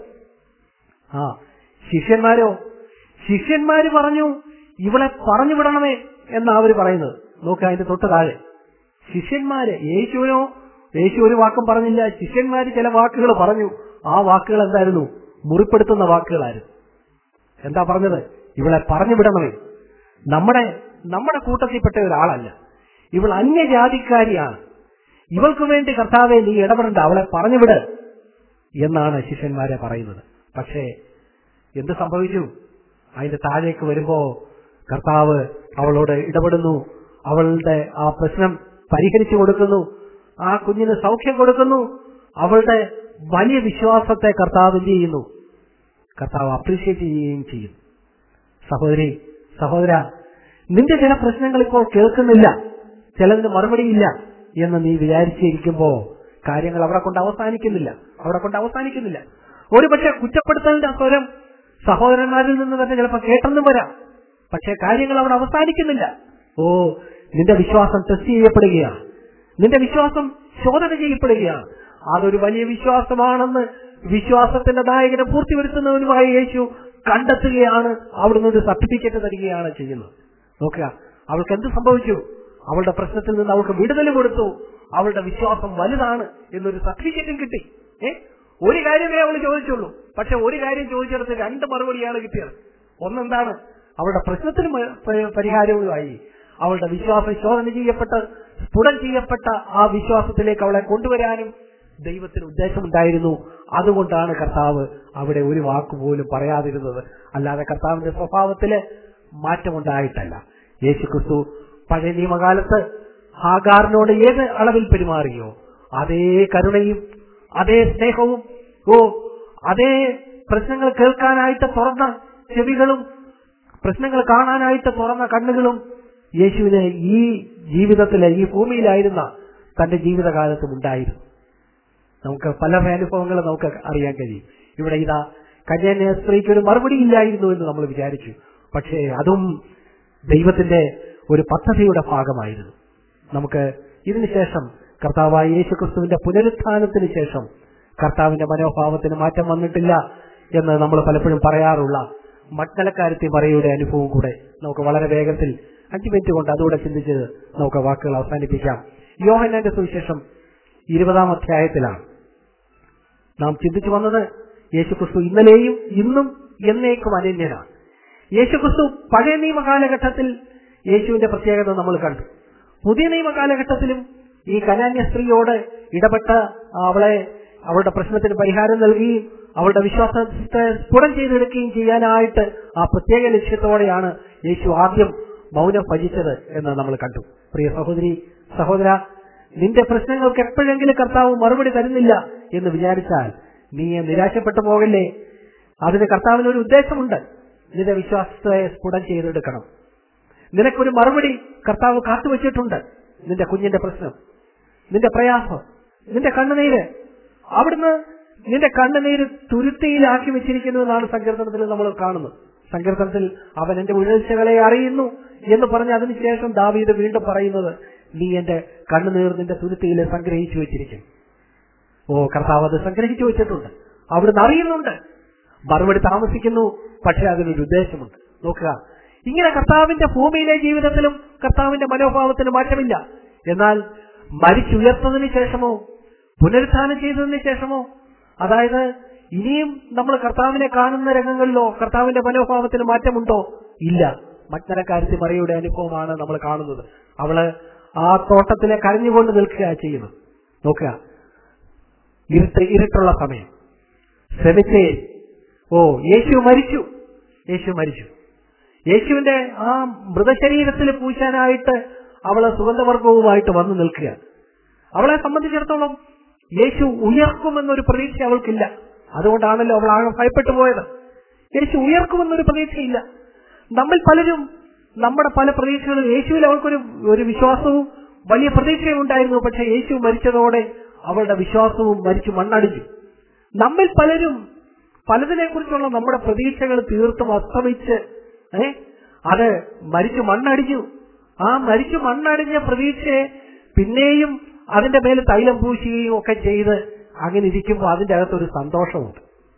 ആ ശിഷ്യന്മാരോ ശിഷ്യന്മാര് പറഞ്ഞു ഇവളെ പറഞ്ഞു വിടണമേ എന്നാ അവര് പറയുന്നത് നോക്കുക അതിന്റെ തൊട്ട് താഴെ ശിഷ്യന്മാര് യേശുവിനോ യേശു ഒരു വാക്കും പറഞ്ഞില്ല ശിഷ്യന്മാര് ചില വാക്കുകൾ പറഞ്ഞു ആ വാക്കുകൾ എന്തായിരുന്നു മുറിപ്പെടുത്തുന്ന വാക്കുകളായിരുന്നു എന്താ പറഞ്ഞത് ഇവളെ പറഞ്ഞു വിടണമേ നമ്മുടെ നമ്മുടെ കൂട്ടത്തിൽപ്പെട്ട ഒരാളല്ല ഇവൾ അന്യജാതിക്കാരിയാണ് ഇവൾക്ക് വേണ്ടി കർത്താവെ നീ ഇടപെടണ്ട അവളെ പറഞ്ഞു വിട് എന്നാണ് ശിഷ്യന്മാരെ പറയുന്നത് പക്ഷേ എന്ത് സംഭവിച്ചു അതിന്റെ താഴേക്ക് വരുമ്പോ കർത്താവ് അവളോട് ഇടപെടുന്നു അവളുടെ ആ പ്രശ്നം പരിഹരിച്ചു കൊടുക്കുന്നു ആ കുഞ്ഞിന് സൗഖ്യം കൊടുക്കുന്നു അവളുടെ വലിയ വിശ്വാസത്തെ കർത്താവ് എന്ത് ചെയ്യുന്നു കർത്താവ് അപ്രീഷിയേറ്റ് ചെയ്യുകയും ചെയ്യും സഹോദരി സഹോദര നിന്റെ ചില പ്രശ്നങ്ങൾ ഇപ്പോൾ കേൾക്കുന്നില്ല ചിലതിന് മറുപടിയില്ല എന്ന് നീ വിചാരിച്ചിരിക്കുമ്പോ കാര്യങ്ങൾ അവിടെ കൊണ്ട് അവസാനിക്കുന്നില്ല അവിടെ കൊണ്ട് അവസാനിക്കുന്നില്ല ഒരു പക്ഷെ കുറ്റപ്പെടുത്തലിന്റെ സ്വരം സഹോദരന്മാരിൽ നിന്ന് തന്നെ ചിലപ്പോൾ കേട്ടെന്നും വരാം പക്ഷെ കാര്യങ്ങൾ അവിടെ അവസാനിക്കുന്നില്ല ഓ നിന്റെ വിശ്വാസം ടെസ്റ്റ് ചെയ്യപ്പെടുകയാണ് നിന്റെ വിശ്വാസം ശോധന ചെയ്യപ്പെടുകയാണ് അതൊരു വലിയ വിശ്വാസമാണെന്ന് വിശ്വാസത്തിന്റെ നായകനെ പൂർത്തി വരുത്തുന്നവനുമായി യേശു കണ്ടെത്തുകയാണ് അവിടുന്ന് ഒരു സർട്ടിഫിക്കറ്റ് തരികയാണ് ചെയ്യുന്നത് നോക്കുക അവൾക്ക് എന്ത് സംഭവിച്ചു അവളുടെ പ്രശ്നത്തിൽ നിന്ന് അവൾക്ക് വിടുതൽ കൊടുത്തു അവളുടെ വിശ്വാസം വലുതാണ് എന്നൊരു സർട്ടിഫിക്കറ്റും കിട്ടി ഏ ഒരു കാര്യമേ അവൾ ചോദിച്ചുള്ളൂ പക്ഷെ ഒരു കാര്യം ചോദിച്ചിടത്ത് രണ്ട് മറുപടിയാണ് കിട്ടിയത് ഒന്നെന്താണ് അവളുടെ പ്രശ്നത്തിന് മ- പ- പരിഹാരവുമായി അവളുടെ വിശ്വാസം ശോധന ചെയ്യപ്പെട്ട് സ്ഫുടം ചെയ്യപ്പെട്ട ആ വിശ്വാസത്തിലേക്ക് അവളെ കൊണ്ടുവരാനും ദൈവത്തിന് ഉദ്ദേശമുണ്ടായിരുന്നു അതുകൊണ്ടാണ് കർത്താവ് അവിടെ ഒരു വാക്ക് പോലും പറയാതിരുന്നത് അല്ലാതെ കർത്താവിന്റെ സ്വഭാവത്തില് മാറ്റമുണ്ടായിട്ടല്ല യേശു ക്രിസ്തു പഴയ നിയമകാലത്ത് ഹാഗാറിനോട് ഏത് അളവിൽ പെരുമാറിയോ അതേ കരുണയും അതേ സ്നേഹവും ഓ അതേ പ്രശ്നങ്ങൾ കേൾക്കാനായിട്ട് തുറന്ന ചെവികളും പ്രശ്നങ്ങൾ കാണാനായിട്ട് തുറന്ന കണ്ണുകളും യേശുവിന് ഈ ജീവിതത്തിലെ ഈ ഭൂമിയിലായിരുന്ന തന്റെ ജീവിതകാലത്തും ഉണ്ടായിരുന്നു നമുക്ക് പല അനുഭവങ്ങളും നമുക്ക് അറിയാൻ കഴിയും ഇവിടെ ഇതാ കന്യാന്യ സ്ത്രീക്ക് ഒരു മറുപടി ഇല്ലായിരുന്നു എന്ന് നമ്മൾ വിചാരിച്ചു പക്ഷേ അതും ദൈവത്തിന്റെ ഒരു പദ്ധതിയുടെ ഭാഗമായിരുന്നു നമുക്ക് ഇതിനുശേഷം കർത്താവായ യേശു ക്രിസ്തുവിന്റെ പുനരുത്ഥാനത്തിന് ശേഷം കർത്താവിന്റെ മനോഭാവത്തിന് മാറ്റം വന്നിട്ടില്ല എന്ന് നമ്മൾ പലപ്പോഴും പറയാറുള്ള മഗ്നലക്കാരത്തി മറിയുടെ അനുഭവം കൂടെ നമുക്ക് വളരെ വേഗത്തിൽ അഞ്ചു മിനിറ്റ് കൊണ്ട് അതുകൂടെ ചിന്തിച്ച് നമുക്ക് വാക്കുകൾ അവസാനിപ്പിക്കാം യോഹന്നാന്റെ സുവിശേഷം ഇരുപതാം അധ്യായത്തിലാണ് നാം ചിന്തിച്ചു വന്നത് യേശുക്രിസ്തു ഇന്നലെയും ഇന്നും എന്നേക്കും അനന്യനാണ് യേശുക്രിസ്തു പഴയ നിയമ കാലഘട്ടത്തിൽ യേശുവിന്റെ പ്രത്യേകത നമ്മൾ കണ്ടു പുതിയ നിയമ കാലഘട്ടത്തിലും ഈ കനാന്യ സ്ത്രീയോട് ഇടപെട്ട അവളെ അവളുടെ പ്രശ്നത്തിന് പരിഹാരം നൽകുകയും അവളുടെ വിശ്വാസത്തെ സ്ഫുടം ചെയ്തെടുക്കുകയും ചെയ്യാനായിട്ട് ആ പ്രത്യേക ലക്ഷ്യത്തോടെയാണ് യേശു ആദ്യം മൗനം ഭജിച്ചത് എന്ന് നമ്മൾ കണ്ടു പ്രിയ സഹോദരി സഹോദര നിന്റെ പ്രശ്നങ്ങൾക്ക് എപ്പോഴെങ്കിലും കർത്താവ് മറുപടി തരുന്നില്ല എന്ന് വിചാരിച്ചാൽ നീ നിരാശപ്പെട്ടു പോകല്ലേ അതിന് കർത്താവിന് ഒരു ഉദ്ദേശമുണ്ട് നിന്റെ വിശ്വാസത്തെ സ്ഫുടം ചെയ്തെടുക്കണം നിനക്കൊരു മറുപടി കർത്താവ് കാത്തുവച്ചിട്ടുണ്ട് നിന്റെ കുഞ്ഞിന്റെ പ്രശ്നം നിന്റെ പ്രയാസം നിന്റെ കണ്ണുനീര് അവിടുന്ന് നിന്റെ കണ്ണുനീര് തുരുത്തിയിലാക്കി വെച്ചിരിക്കുന്നു എന്നാണ് സങ്കീർത്തനത്തിൽ നമ്മൾ കാണുന്നത് സങ്കീർത്തനത്തിൽ അവൻ എന്റെ ഉഴൽച്ചകളെ അറിയുന്നു എന്ന് പറഞ്ഞ് അതിനുശേഷം ദാവീദ് വീണ്ടും പറയുന്നത് നീ എന്റെ കണ്ണുനീർ നിന്റെ തുരുത്തിയിൽ സംഗ്രഹിച്ചു വെച്ചിരിക്കുന്നു ഓ കർത്താവ് അത് സംഗ്രഹിച്ചു വെച്ചിട്ടുണ്ട് അവിടുന്ന് അറിയുന്നുണ്ട് മറുപടി താമസിക്കുന്നു പക്ഷെ അതിനൊരു ഉദ്ദേശമുണ്ട് നോക്കുക ഇങ്ങനെ കർത്താവിന്റെ ഭൂമിയിലെ ജീവിതത്തിലും കർത്താവിന്റെ മനോഭാവത്തിന് മാറ്റമില്ല എന്നാൽ മരിച്ചുയർത്തതിന് ശേഷമോ പുനരുത്ഥാനം ചെയ്തതിന് ശേഷമോ അതായത് ഇനിയും നമ്മൾ കർത്താവിനെ കാണുന്ന രംഗങ്ങളിലോ കർത്താവിന്റെ മനോഭാവത്തിന് മാറ്റമുണ്ടോ ഇല്ല മഗ്നരക്കാരത്തി മറിയുടെ അനുഭവമാണ് നമ്മൾ കാണുന്നത് അവള് ആ തോട്ടത്തിലെ കരഞ്ഞുകൊണ്ട് നിൽക്കുക ചെയ്യുന്നത് നോക്കുക ഇരുട്ട് ഇരുട്ടുള്ള സമയം സെമിത്തേ ഓ യേശു മരിച്ചു യേശു മരിച്ചു യേശുവിന്റെ ആ മൃതശരീരത്തിൽ പൂശാനായിട്ട് അവള് സുഗന്ധവർഗവുമായിട്ട് വന്നു നിൽക്കുക അവളെ സംബന്ധിച്ചിടത്തോളം യേശു ഉയർക്കുമെന്നൊരു പ്രതീക്ഷ അവൾക്കില്ല അതുകൊണ്ടാണല്ലോ അവൾ ആകെ ഭയപ്പെട്ടു പോയത് യേശു ഉയർക്കുമെന്നൊരു പ്രതീക്ഷയില്ല നമ്മൾ പലരും നമ്മുടെ പല പ്രതീക്ഷകളും യേശുവിൽ അവൾക്കൊരു ഒരു വിശ്വാസവും വലിയ പ്രതീക്ഷയും ഉണ്ടായിരുന്നു പക്ഷെ യേശു മരിച്ചതോടെ അവളുടെ വിശ്വാസവും മരിച്ചു മണ്ണടിച്ചു നമ്മിൽ പലരും പലതിനെ കുറിച്ചുള്ള നമ്മുടെ പ്രതീക്ഷകൾ തീർത്തും അസ്തമിച്ച് ഏ അത് മരിച്ചു മണ്ണടിച്ചു ആ മരിച്ചു മണ്ണടിഞ്ഞ പ്രതീക്ഷയെ പിന്നെയും അതിന്റെ മേൽ തൈലം പൂശുകയും ഒക്കെ ചെയ്ത് അങ്ങനെ ഇരിക്കുമ്പോൾ അതിന്റെ അകത്തൊരു സന്തോഷമുണ്ട്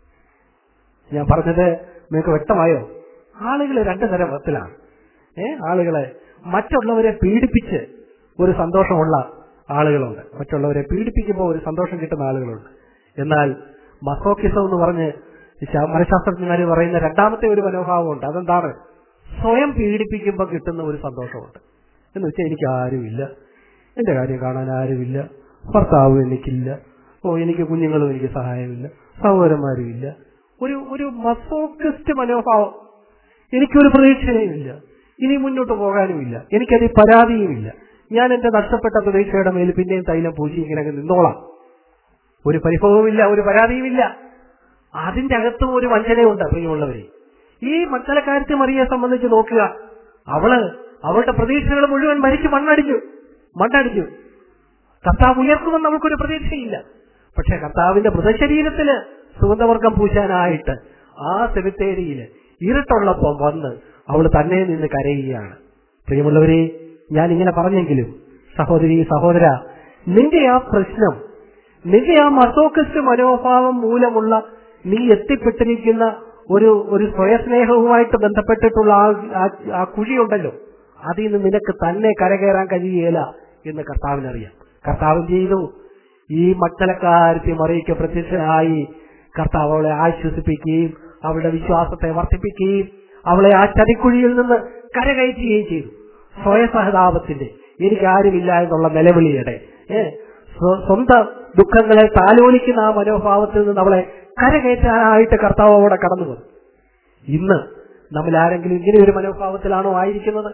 ഞാൻ പറഞ്ഞത് നിങ്ങൾക്ക് വ്യക്തമായോ ആളുകൾ രണ്ടു തരത്തിലാണ് ഏ ആളുകളെ മറ്റുള്ളവരെ പീഡിപ്പിച്ച് ഒരു സന്തോഷമുള്ള ആളുകളുണ്ട് മറ്റുള്ളവരെ പീഡിപ്പിക്കുമ്പോൾ ഒരു സന്തോഷം കിട്ടുന്ന ആളുകളുണ്ട് എന്നാൽ മസോക്കിസം എന്ന് പറഞ്ഞ് മനഃശാസ്ത്രജ്ഞന്മാർ പറയുന്ന രണ്ടാമത്തെ ഒരു മനോഭാവമുണ്ട് അതെന്താണ് സ്വയം പീഡിപ്പിക്കുമ്പോൾ കിട്ടുന്ന ഒരു സന്തോഷമുണ്ട് എന്ന് വെച്ചാൽ എനിക്ക് ആരുമില്ല എന്റെ കാര്യം കാണാൻ ആരുമില്ല ഭർത്താവും എനിക്കില്ല ഓ എനിക്ക് കുഞ്ഞുങ്ങളും എനിക്ക് സഹായമില്ല സഹോദരന്മാരും ഇല്ല ഒരു ഒരു മസോക്കിസ്റ്റ് മനോഭാവം എനിക്കൊരു പ്രതീക്ഷയുമില്ല ഇനി മുന്നോട്ട് പോകാനുമില്ല എനിക്കത് പരാതിയുമില്ല ഞാൻ എന്റെ നഷ്ടപ്പെട്ട പ്രതീക്ഷയുടെ മേൽ പിന്നെയും തൈലം പൂശി ഇങ്ങനെ അങ്ങ് നിന്നോളാം ഒരു പരിഭവവുമില്ല ഒരു പരാതിയുമില്ല അതിന്റെ അകത്തും ഒരു വഞ്ചനയുണ്ട് പ്രിയമുള്ളവരെ ഈ മക്കളക്കാരത്തെ മറിയെ സംബന്ധിച്ച് നോക്കുക അവള് അവളുടെ പ്രതീക്ഷകൾ മുഴുവൻ മരിച്ചു മണ്ണടിച്ചു മണ്ണടിച്ചു കർത്താവ് ഉയർത്തുമെന്ന് അവൾക്കൊരു പ്രതീക്ഷയില്ല പക്ഷെ കർത്താവിന്റെ മൃതശരീരത്തില് സുഗന്ധവർഗം പൂശാനായിട്ട് ആ സെമിത്തേരിയില് ഇരുട്ടുള്ളപ്പം വന്ന് അവൾ തന്നെ നിന്ന് കരയുകയാണ് പ്രിയമുള്ളവരെ ഞാൻ ഇങ്ങനെ പറഞ്ഞെങ്കിലും സഹോദരി സഹോദര നിന്റെ ആ പ്രശ്നം നിന്റെ ആ മസോക്കിസ്റ്റ് മനോഭാവം മൂലമുള്ള നീ എത്തിപ്പെട്ടിരിക്കുന്ന ഒരു ഒരു സ്വയസ്നേഹവുമായിട്ട് ബന്ധപ്പെട്ടിട്ടുള്ള ആ ആ- ആ കുഴിയുണ്ടല്ലോ അതിൽ നിന്ന് നിനക്ക് തന്നെ കരകയറാൻ കഴിയുകയില്ല എന്ന് കർത്താവിനറിയാം കർത്താവ് ചെയ്തു ഈ മക്കളക്കാരത്തെ മറിയിക്ക് പ്രത്യക്ഷനായി കർത്താവ് അവളെ ആശ്വസിപ്പിക്കുകയും അവളുടെ വിശ്വാസത്തെ വർദ്ധിപ്പിക്കുകയും അവളെ ആ ചതിക്കുഴിയിൽ നിന്ന് കരകയറ്റുകയും ചെയ്തു സ്വയസഹതാപത്തിന്റെ എനിക്ക് ആരുമില്ല എന്നുള്ള നിലവിളിയുടെ ഏ സ്വ- സ്വന്തം ദുഃഖങ്ങളെ താലോലിക്കുന്ന ആ മനോഭാവത്തിൽ നിന്ന് നമ്മളെ കരകയറ്റാനായിട്ട് കർത്താവ് അവിടെ കടന്നു വന്നു ഇന്ന് നമ്മൾ ആരെങ്കിലും ഇങ്ങനെ ഒരു മനോഭാവത്തിലാണോ ആയിരിക്കുന്നത്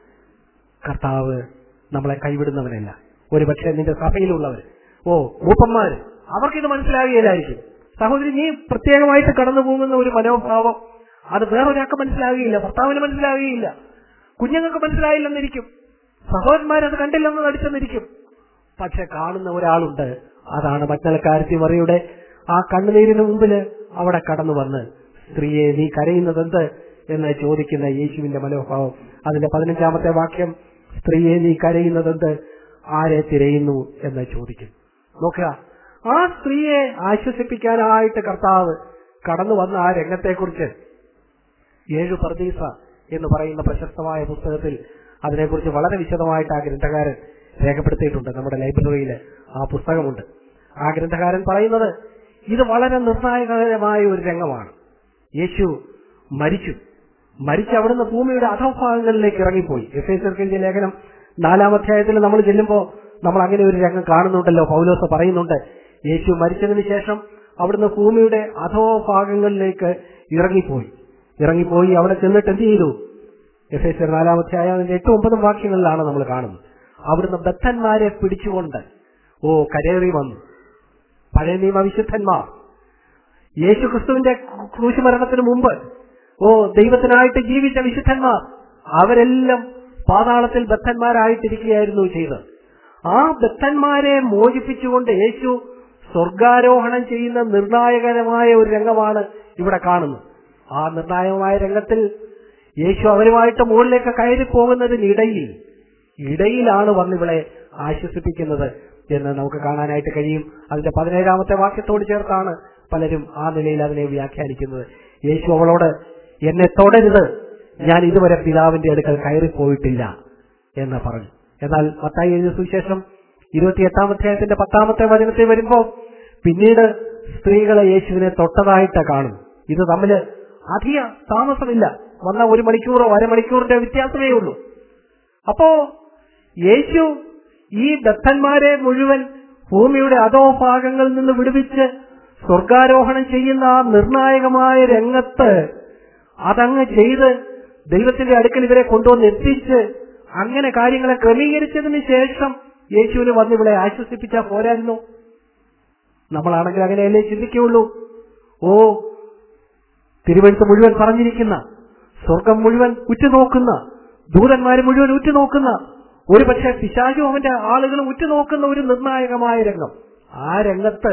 കർത്താവ് നമ്മളെ കൈവിടുന്നവനല്ല ഒരുപക്ഷെ നിന്റെ സഭയിലുള്ളവർ ഓ മൂപ്പന്മാര് അവർക്കിത് മനസ്സിലാകുകയില്ലായിരിക്കും സഹോദരി നീ പ്രത്യേകമായിട്ട് കടന്നു പോകുന്ന ഒരു മനോഭാവം അത് വേറൊരാൾക്ക് മനസ്സിലാകുകയില്ല ഭർത്താവിന് മനസ്സിലാകുകയില്ല കുഞ്ഞുങ്ങൾക്ക് മനസ്സിലായില്ലെന്നിരിക്കും സഹോദരന്മാരത് കണ്ടില്ലെന്ന് നടിച്ചെന്നിരിക്കും പക്ഷെ കാണുന്ന ഒരാളുണ്ട് അതാണ് മറ്റൽക്കാരത്തി മറിയുടെ ആ കണ്ണുനീരിന് മുമ്പില് അവിടെ കടന്നു വന്ന് സ്ത്രീയെ നീ കരയുന്നതെന്ത് എന്ന് ചോദിക്കുന്ന യേശുവിന്റെ മനോഭാവം അതിന്റെ പതിനഞ്ചാമത്തെ വാക്യം സ്ത്രീയെ നീ കരയുന്നതെന്ത് ആരെ തിരയുന്നു എന്ന് ചോദിക്കും നോക്കുക ആ സ്ത്രീയെ ആശ്വസിപ്പിക്കാനായിട്ട് കർത്താവ് കടന്നു വന്ന ആ രംഗത്തെക്കുറിച്ച് ഏഴു പർദീസ എന്ന് പറയുന്ന പ്രശസ്തമായ പുസ്തകത്തിൽ അതിനെക്കുറിച്ച് വളരെ വിശദമായിട്ട് ആ ഗ്രന്ഥകാരൻ രേഖപ്പെടുത്തിയിട്ടുണ്ട് നമ്മുടെ ലൈബ്രറിയിൽ ആ പുസ്തകമുണ്ട് ആ ഗ്രന്ഥകാരൻ പറയുന്നത് ഇത് വളരെ നിർണായകമായ ഒരു രംഗമാണ് യേശു മരിച്ചു മരിച്ച് അവിടുന്ന് ഭൂമിയുടെ അധോഭാഗങ്ങളിലേക്ക് ഇറങ്ങിപ്പോയി എഫ് എസ് ലേഖനം നാലാം അധ്യായത്തിൽ നമ്മൾ ചെല്ലുമ്പോൾ നമ്മൾ അങ്ങനെ ഒരു രംഗം കാണുന്നുണ്ടല്ലോ പൗലോസ് പറയുന്നുണ്ട് യേശു മരിച്ചതിന് ശേഷം അവിടുന്ന് ഭൂമിയുടെ അധോഭാഗങ്ങളിലേക്ക് ഇറങ്ങിപ്പോയി ഇറങ്ങിപ്പോയി അവിടെ ചെന്നിട്ട് എന്ത് ചെയ്തു എഫ് എസ് നാലാം അധ്യായം അതിന്റെ എട്ടും ഒമ്പതും വാക്യങ്ങളിലാണ് നമ്മൾ കാണുന്നത് അവിടുന്ന് ബദ്ധന്മാരെ പിടിച്ചുകൊണ്ട് ഓ കരേറി വന്നു പഴയ നിയമ വിശുദ്ധന്മാർ യേശു ക്രിസ്തുവിന്റെ ക്രൂശുമരണത്തിന് മുമ്പ് ഓ ദൈവത്തിനായിട്ട് ജീവിച്ച വിശുദ്ധന്മാർ അവരെല്ലാം പാതാളത്തിൽ ബദ്ധന്മാരായിട്ടിരിക്കുകയായിരുന്നു ചെയ്തത് ആ ബദ്ധന്മാരെ മോചിപ്പിച്ചുകൊണ്ട് യേശു സ്വർഗാരോഹണം ചെയ്യുന്ന നിർണായകരമായ ഒരു രംഗമാണ് ഇവിടെ കാണുന്നത് ആ നിർണായകമായ രംഗത്തിൽ യേശു അവരുമായിട്ട് മുകളിലേക്ക് കയറി പോകുന്നതിനിടയിൽ ഇടയിലാണ് വന്നിവളെ ആശ്വസിപ്പിക്കുന്നത് എന്ന് നമുക്ക് കാണാനായിട്ട് കഴിയും അതിന്റെ പതിനേഴാമത്തെ വാക്യത്തോട് ചേർത്താണ് പലരും ആ നിലയിൽ അതിനെ വ്യാഖ്യാനിക്കുന്നത് യേശു അവളോട് എന്നെ തൊടരുത് ഞാൻ ഇതുവരെ പിതാവിന്റെ അടുക്കൽ കയറിപ്പോയിട്ടില്ല എന്ന് പറഞ്ഞു എന്നാൽ മത്തായി എഴുതിയ സുവിശേഷം ഇരുപത്തിയെട്ടാം അധ്യായത്തിന്റെ പത്താമത്തെ വചനത്തിൽ വരുമ്പോൾ പിന്നീട് സ്ത്രീകളെ യേശുവിനെ തൊട്ടതായിട്ട് കാണും ഇത് തമ്മില് അധിക താമസമില്ല വന്ന ഒരു മണിക്കൂറോ അരമണിക്കൂറിന്റെ വ്യത്യാസമേ ഉള്ളൂ അപ്പോ യേശു ഈ ദത്തന്മാരെ മുഴുവൻ ഭൂമിയുടെ അധോഭാഗങ്ങളിൽ നിന്ന് വിടുവിച്ച് സ്വർഗാരോഹണം ചെയ്യുന്ന ആ നിർണായകമായ രംഗത്ത് അതങ്ങ് ചെയ്ത് ദൈവത്തിന്റെ അടുക്കൽ ഇവരെ കൊണ്ടുവന്ന് എത്തിച്ച് അങ്ങനെ കാര്യങ്ങളെ ക്രമീകരിച്ചതിന് ശേഷം യേശുവിന് വന്ന് ഇവിടെ ആശ്വസിപ്പിച്ചാൽ പോരായിരുന്നു നമ്മളാണെങ്കിൽ അങ്ങനെയല്ലേ ചിന്തിക്കുകയുള്ളൂ ഓ തിരുവഴുത്ത് മുഴുവൻ പറഞ്ഞിരിക്കുന്ന സ്വർഗം മുഴുവൻ ഉറ്റുനോക്കുന്ന ദൂതന്മാര് മുഴുവൻ ഉറ്റുനോക്കുന്ന ഒരു പക്ഷേ പിശാചും അവന്റെ ആളുകളും ഉറ്റുനോക്കുന്ന ഒരു നിർണായകമായ രംഗം ആ രംഗത്ത്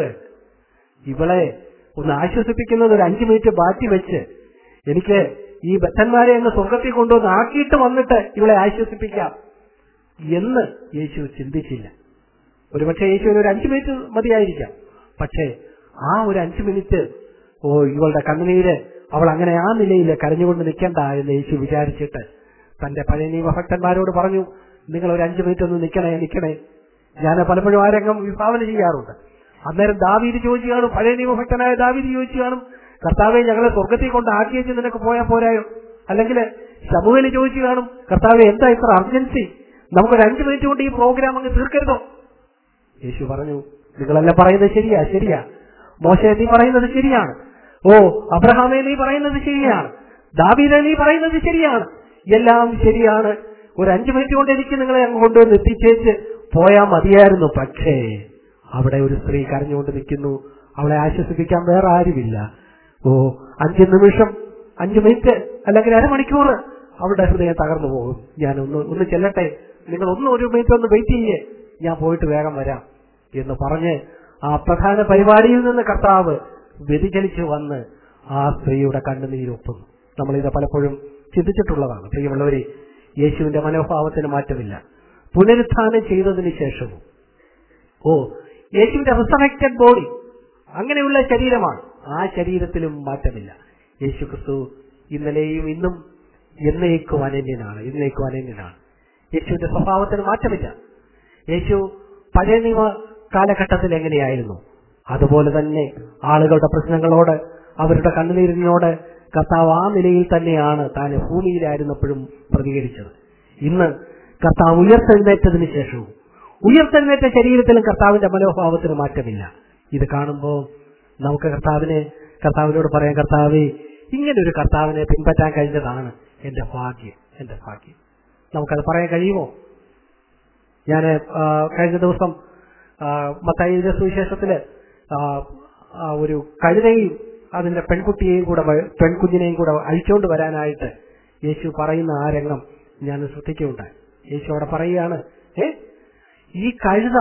ഇവളെ ഒന്ന് ആശ്വസിപ്പിക്കുന്നത് ഒരു അഞ്ചു മിനിറ്റ് ബാറ്റി വെച്ച് എനിക്ക് ഈ ബദ്ധന്മാരെ അങ്ങ് സ്വർഗത്തിൽ കൊണ്ടുവന്ന് ആക്കിയിട്ട് വന്നിട്ട് ഇവളെ ആശ്വസിപ്പിക്കാം എന്ന് യേശു ചിന്തിച്ചില്ല ഒരുപക്ഷെ യേശുവിന് ഒരു അഞ്ചു മിനിറ്റ് മതിയായിരിക്കാം പക്ഷേ ആ ഒരു അഞ്ചു മിനിറ്റ് ഓ ഇവളുടെ കണ്ണുനീര് അവൾ അങ്ങനെ ആ നിലയിൽ കരഞ്ഞുകൊണ്ട് നിൽക്കണ്ട എന്ന് യേശു വിചാരിച്ചിട്ട് തന്റെ പഴയ നിയമഭക്തന്മാരോട് പറഞ്ഞു നിങ്ങൾ ഒരു അഞ്ചു മിനിറ്റ് ഒന്ന് നിൽക്കണേ നിൽക്കണേ ഞാൻ പലപ്പോഴും ആ രംഗം വിഭാവന ചെയ്യാറുണ്ട് അന്നേരം ദാവീദ് ചോദിച്ചു കാണും പഴയ നിയമഭക്തനായ ദാവീദ് ചോദിച്ചു കാണും കർത്താവെ ഞങ്ങളെ സ്വർഗത്തിൽ കൊണ്ട് ആക്കിയേച്ച് നിനക്ക് പോയാൽ പോരായോ അല്ലെങ്കിൽ ശമുവേല് ചോദിച്ചു കാണും കർത്താവെ എന്താ ഇത്ര അർജൻസി നമുക്കൊരു അഞ്ചു മിനിറ്റ് കൊണ്ട് ഈ പ്രോഗ്രാം അങ്ങ് തീർക്കരുതോ യേശു പറഞ്ഞു നിങ്ങളെല്ലാം പറയുന്നത് ശരിയാ ശരിയാ മോശ നീ പറയുന്നത് ശരിയാണ് ഓ അബ്രഹാമെ നീ പറയുന്നത് ശരിയാണ് ദാവീദെ നീ പറയുന്നത് ശരിയാണ് എല്ലാം ശരിയാണ് ഒരു അഞ്ചു മിനിറ്റ് കൊണ്ട് എനിക്ക് നിങ്ങളെ അങ്ങ് കൊണ്ടുവന്ന് എത്തിച്ചേച്ച് പോയാൽ മതിയായിരുന്നു പക്ഷേ അവിടെ ഒരു സ്ത്രീ കരഞ്ഞുകൊണ്ട് നിൽക്കുന്നു അവളെ ആശ്വസിപ്പിക്കാൻ വേറെ ആരുമില്ല ഓ അഞ്ച് നിമിഷം അഞ്ചു മിനിറ്റ് അല്ലെങ്കിൽ അരമണിക്കൂർ അവളുടെ ഹൃദയം തകർന്നു പോകും ഞാൻ ഒന്ന് ഒന്ന് ചെല്ലട്ടെ നിങ്ങൾ ഒന്ന് ഒരു മിനിറ്റ് ഒന്ന് വെയിറ്റ് ചെയ്യേ ഞാൻ പോയിട്ട് വേഗം വരാം എന്ന് പറഞ്ഞ് ആ പ്രധാന പരിപാടിയിൽ നിന്ന് കർത്താവ് വ്യതിചലിച്ചു വന്ന് ആ സ്ത്രീയുടെ കണ്ണുനീരൊപ്പുന്നു നമ്മളിത് പലപ്പോഴും ചിന്തിച്ചിട്ടുള്ളതാണ് പ്രിയമുള്ളവരെ യേശുവിന്റെ മനോഭാവത്തിന് മാറ്റമില്ല പുനരുത്ഥാനം ചെയ്തതിന് ശേഷവും ഓ യേശുവിന്റെ റിസറക്റ്റഡ് ബോഡി അങ്ങനെയുള്ള ശരീരമാണ് ആ ശരീരത്തിലും മാറ്റമില്ല യേശു ക്രിസ്തു ഇന്നലെയും ഇന്നും എന്നേക്കും അനന്യനാണ് ഇന്നേക്കും അനന്യനാണ് യേശുവിന്റെ സ്വഭാവത്തിന് മാറ്റമില്ല യേശു പഴയ നിയമ കാലഘട്ടത്തിൽ എങ്ങനെയായിരുന്നു അതുപോലെ തന്നെ ആളുകളുടെ പ്രശ്നങ്ങളോട് അവരുടെ കണ്ണുനീരിനോട് കർത്താവ് ആ നിലയിൽ തന്നെയാണ് താൻ ഭൂമിയിലായിരുന്നപ്പോഴും പ്രതികരിച്ചത് ഇന്ന് കർത്താവ് ഉയർത്തെഴുന്നേറ്റതിന് ശേഷവും ഉയർത്തെഴുന്നേറ്റ ശരീരത്തിലും കർത്താവിന്റെ മനോഭാവത്തിന് മാറ്റമില്ല ഇത് കാണുമ്പോൾ നമുക്ക് കർത്താവിനെ കർത്താവിനോട് പറയാം കർത്താവേ ഇങ്ങനെ ഒരു കർത്താവിനെ പിൻപറ്റാൻ കഴിഞ്ഞതാണ് എന്റെ ഭാഗ്യം എന്റെ ഭാഗ്യം നമുക്കത് പറയാൻ കഴിയുമോ ഞാൻ കഴിഞ്ഞ ദിവസം മത്തായിയുടെ സുവിശേഷത്തില് ആ, ആ, ഒരു കഴുതയും അതിന്റെ പെൺകുട്ടിയെയും കൂടെ വ- പെൺകുഞ്ഞിനെയും കൂടെ അഴിച്ചുകൊണ്ട് വരാനായിട്ട് യേശു പറയുന്ന ആ രംഗം ഞാൻ ശ്രദ്ധിക്കുകയുണ്ടായി യേശു അവിടെ പറയുകയാണ് ഏ ഈ കഴുത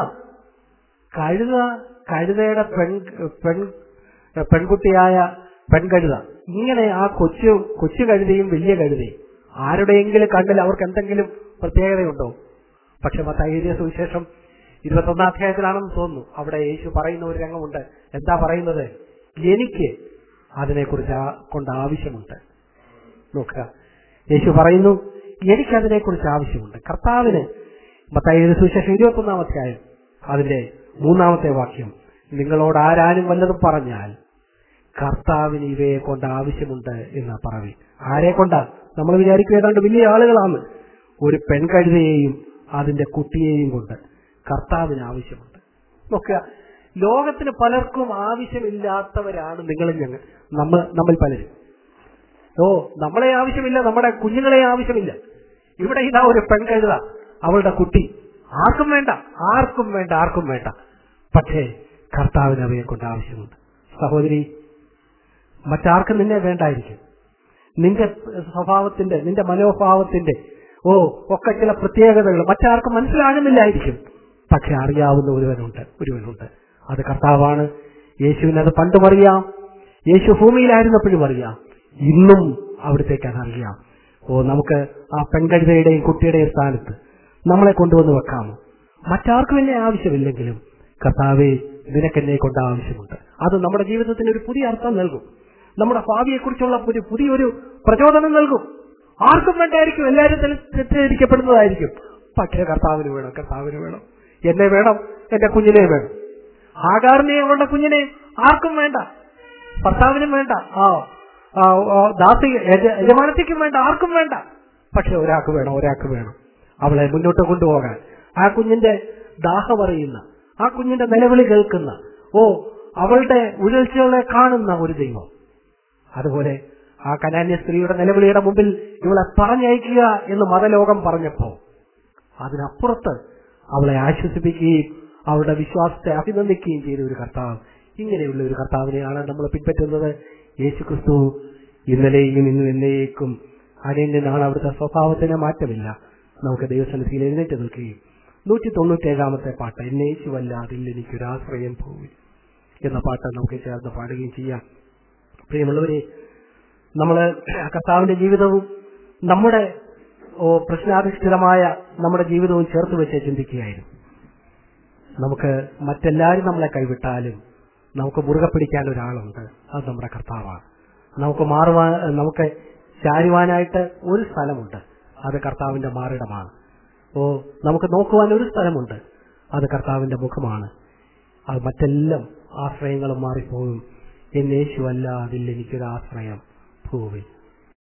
കഴുത കഴുതയുടെ പെൺ പെൺ പെൺകുട്ടിയായ പെൺകഴുത ഇങ്ങനെ ആ കൊച്ചു കൊച്ചു കഴുതയും വലിയ കഴുതയും ആരുടെയെങ്കിലും കണ്ണിൽ അവർക്ക് എന്തെങ്കിലും പ്രത്യേകതയുണ്ടോ പക്ഷെ മത്തായിയുടെ സുവിശേഷം ഇരുപത്തൊന്നാം അധ്യായത്തിലാണെന്ന് തോന്നുന്നു അവിടെ യേശു പറയുന്ന ഒരു രംഗമുണ്ട് എന്താ പറയുന്നത് എനിക്ക് അതിനെക്കുറിച്ച് ആ- കൊണ്ട് ആവശ്യമുണ്ട് നോക്കുക യേശു പറയുന്നു എനിക്ക് അതിനെക്കുറിച്ച് ആവശ്യമുണ്ട് കർത്താവിന് മത്തായിയുടെ സുവിശേഷം ഇരുപത്തൊന്നാം അധ്യായം അതിന്റെ മൂന്നാമത്തെ വാക്യം നിങ്ങളോട് ആരാനും വല്ലതും പറഞ്ഞാൽ കർത്താവിന് ഇവയെ കൊണ്ട് ആവശ്യമുണ്ട് എന്ന് പറവി ആരെ കൊണ്ടാ നമ്മൾ വിചാരിക്കും ഏതാണ്ട് വലിയ ആളുകളാണ് ഒരു പെൺകഴുതയെയും അതിന്റെ കുട്ടിയെയും കൊണ്ട് കർത്താവിന് ആവശ്യമുണ്ട് നോക്കുക ലോകത്തിന് പലർക്കും ആവശ്യമില്ലാത്തവരാണ് നിങ്ങളും ഞങ്ങൾ നമ്മൾ നമ്മൾ പലരും ഓ നമ്മളെ ആവശ്യമില്ല നമ്മുടെ കുഞ്ഞുങ്ങളെ ആവശ്യമില്ല ഇവിടെ ഇതാ ഒരു പെൺകഴുത അവളുടെ കുട്ടി ആർക്കും വേണ്ട ആർക്കും വേണ്ട ആർക്കും വേണ്ട പക്ഷേ കർത്താവിന് അവയെ കൊണ്ട് ആവശ്യമുണ്ട് സഹോദരി മറ്റാർക്കും നിന്നെ വേണ്ടായിരിക്കും നിന്റെ സ്വഭാവത്തിന്റെ നിന്റെ മനോഭാവത്തിന്റെ ഓ ഒക്കെ ചില പ്രത്യേകതകൾ മറ്റാർക്കും മനസ്സിലാകുന്നില്ലായിരിക്കും പക്ഷെ അറിയാവുന്ന ഒരുവനുണ്ട് ഒരുവനുണ്ട് അത് കർത്താവാണ് യേശുവിന് അത് പണ്ടും അറിയാം യേശു ഭൂമിയിലായിരുന്നപ്പോഴും അറിയാം ഇന്നും അവിടത്തേക്ക് അത് അറിയാം ഓ നമുക്ക് ആ പെൺകഴുതയുടെയും കുട്ടിയുടെയും സ്ഥാനത്ത് നമ്മളെ കൊണ്ടുവന്ന് വെക്കാമോ മറ്റാർക്കും എന്നെ ആവശ്യമില്ലെങ്കിലും കർത്താവെ നിനക്കെന്നെ കൊണ്ട് ആവശ്യമുണ്ട് അത് നമ്മുടെ ജീവിതത്തിന് ഒരു പുതിയ അർത്ഥം നൽകും നമ്മുടെ ഭാവിയെക്കുറിച്ചുള്ള ഒരു പുതിയൊരു പ്രചോദനം നൽകും ആർക്കും വേണ്ടായിരിക്കും എല്ലാവരും തെറ്റി- തെറ്റിദ്ധരിക്കപ്പെടുന്നതായിരിക്കും പക്ഷേ കർത്താവിന് വേണം കർത്താവിന് വേണം എന്നെ വേണം എന്റെ കുഞ്ഞിനെ വേണം ആകാറിനെയും അവളുടെ കുഞ്ഞിനെയും ആർക്കും വേണ്ട ഭർത്താവിനും വേണ്ട ആ ആ, ആ, ദാസി യജ- യജമാനത്തിക്കും വേണ്ട ആർക്കും വേണ്ട പക്ഷെ ഒരാൾക്ക് വേണം ഒരാൾക്ക് വേണം അവളെ മുന്നോട്ട് കൊണ്ടുപോകാൻ ആ കുഞ്ഞിന്റെ ദാഹമറിയുന്ന ആ കുഞ്ഞിന്റെ നിലവിളി കേൾക്കുന്ന ഓ അവളുടെ ഉഴൽച്ചകളെ കാണുന്ന ഒരു ദൈവം അതുപോലെ ആ കനാന്യ സ്ത്രീയുടെ നിലവിളിയുടെ മുമ്പിൽ ഇവളെ പറഞ്ഞയക്കുക എന്ന് മതലോകം പറഞ്ഞപ്പോ അതിനപ്പുറത്ത് അവളെ ആശ്വസിപ്പിക്കുകയും അവളുടെ വിശ്വാസത്തെ അഭിനന്ദിക്കുകയും ചെയ്ത ഒരു കർത്താവ് ഇങ്ങനെയുള്ള ഒരു കർത്താവിനെയാണ് നമ്മൾ പിൻപറ്റുന്നത് യേശു ക്രിസ്തു ഇന്നലെയും ഇന്നും എന്നേക്കും അനന്യനാണ് അവിടുത്തെ സ്വഭാവത്തിന് മാറ്റമില്ല നമുക്ക് ദൈവസന്നിധിയിൽ എഴുന്നേറ്റ് നിൽക്കുകയും നൂറ്റി തൊണ്ണൂറ്റേഴാമത്തെ പാട്ട് എന്നെ യേശുവല്ലാതിൽ എനിക്കൊരാശ്രയം പോയി എന്ന പാട്ട് നമുക്ക് ചേർന്ന് പാടുകയും ചെയ്യാം പ്രിയമുള്ളവരെ നമ്മള് കർത്താവിന്റെ ജീവിതവും നമ്മുടെ ഓ, പ്രശ്നാധിഷ്ഠിതമായ നമ്മുടെ ജീവിതവും ചേർത്ത് വെച്ച് ചിന്തിക്കുകയായിരുന്നു നമുക്ക് മറ്റെല്ലാവരും നമ്മളെ കൈവിട്ടാലും നമുക്ക് മുറുകെ പിടിക്കാൻ ഒരാളുണ്ട് അത് നമ്മുടെ കർത്താവാണ് നമുക്ക് മാറുവാൻ നമുക്ക് ചാരുവാനായിട്ട് ഒരു സ്ഥലമുണ്ട് അത് കർത്താവിന്റെ മാറിടമാണ് ഓ നമുക്ക് നോക്കുവാൻ ഒരു സ്ഥലമുണ്ട് അത് കർത്താവിന്റെ മുഖമാണ് അത് മറ്റെല്ലാം ആശ്രയങ്ങളും മാറിപ്പോകും എന്നേശുവല്ല അതിൽ എനിക്കൊരു ആശ്രയം ഭൂവിൽ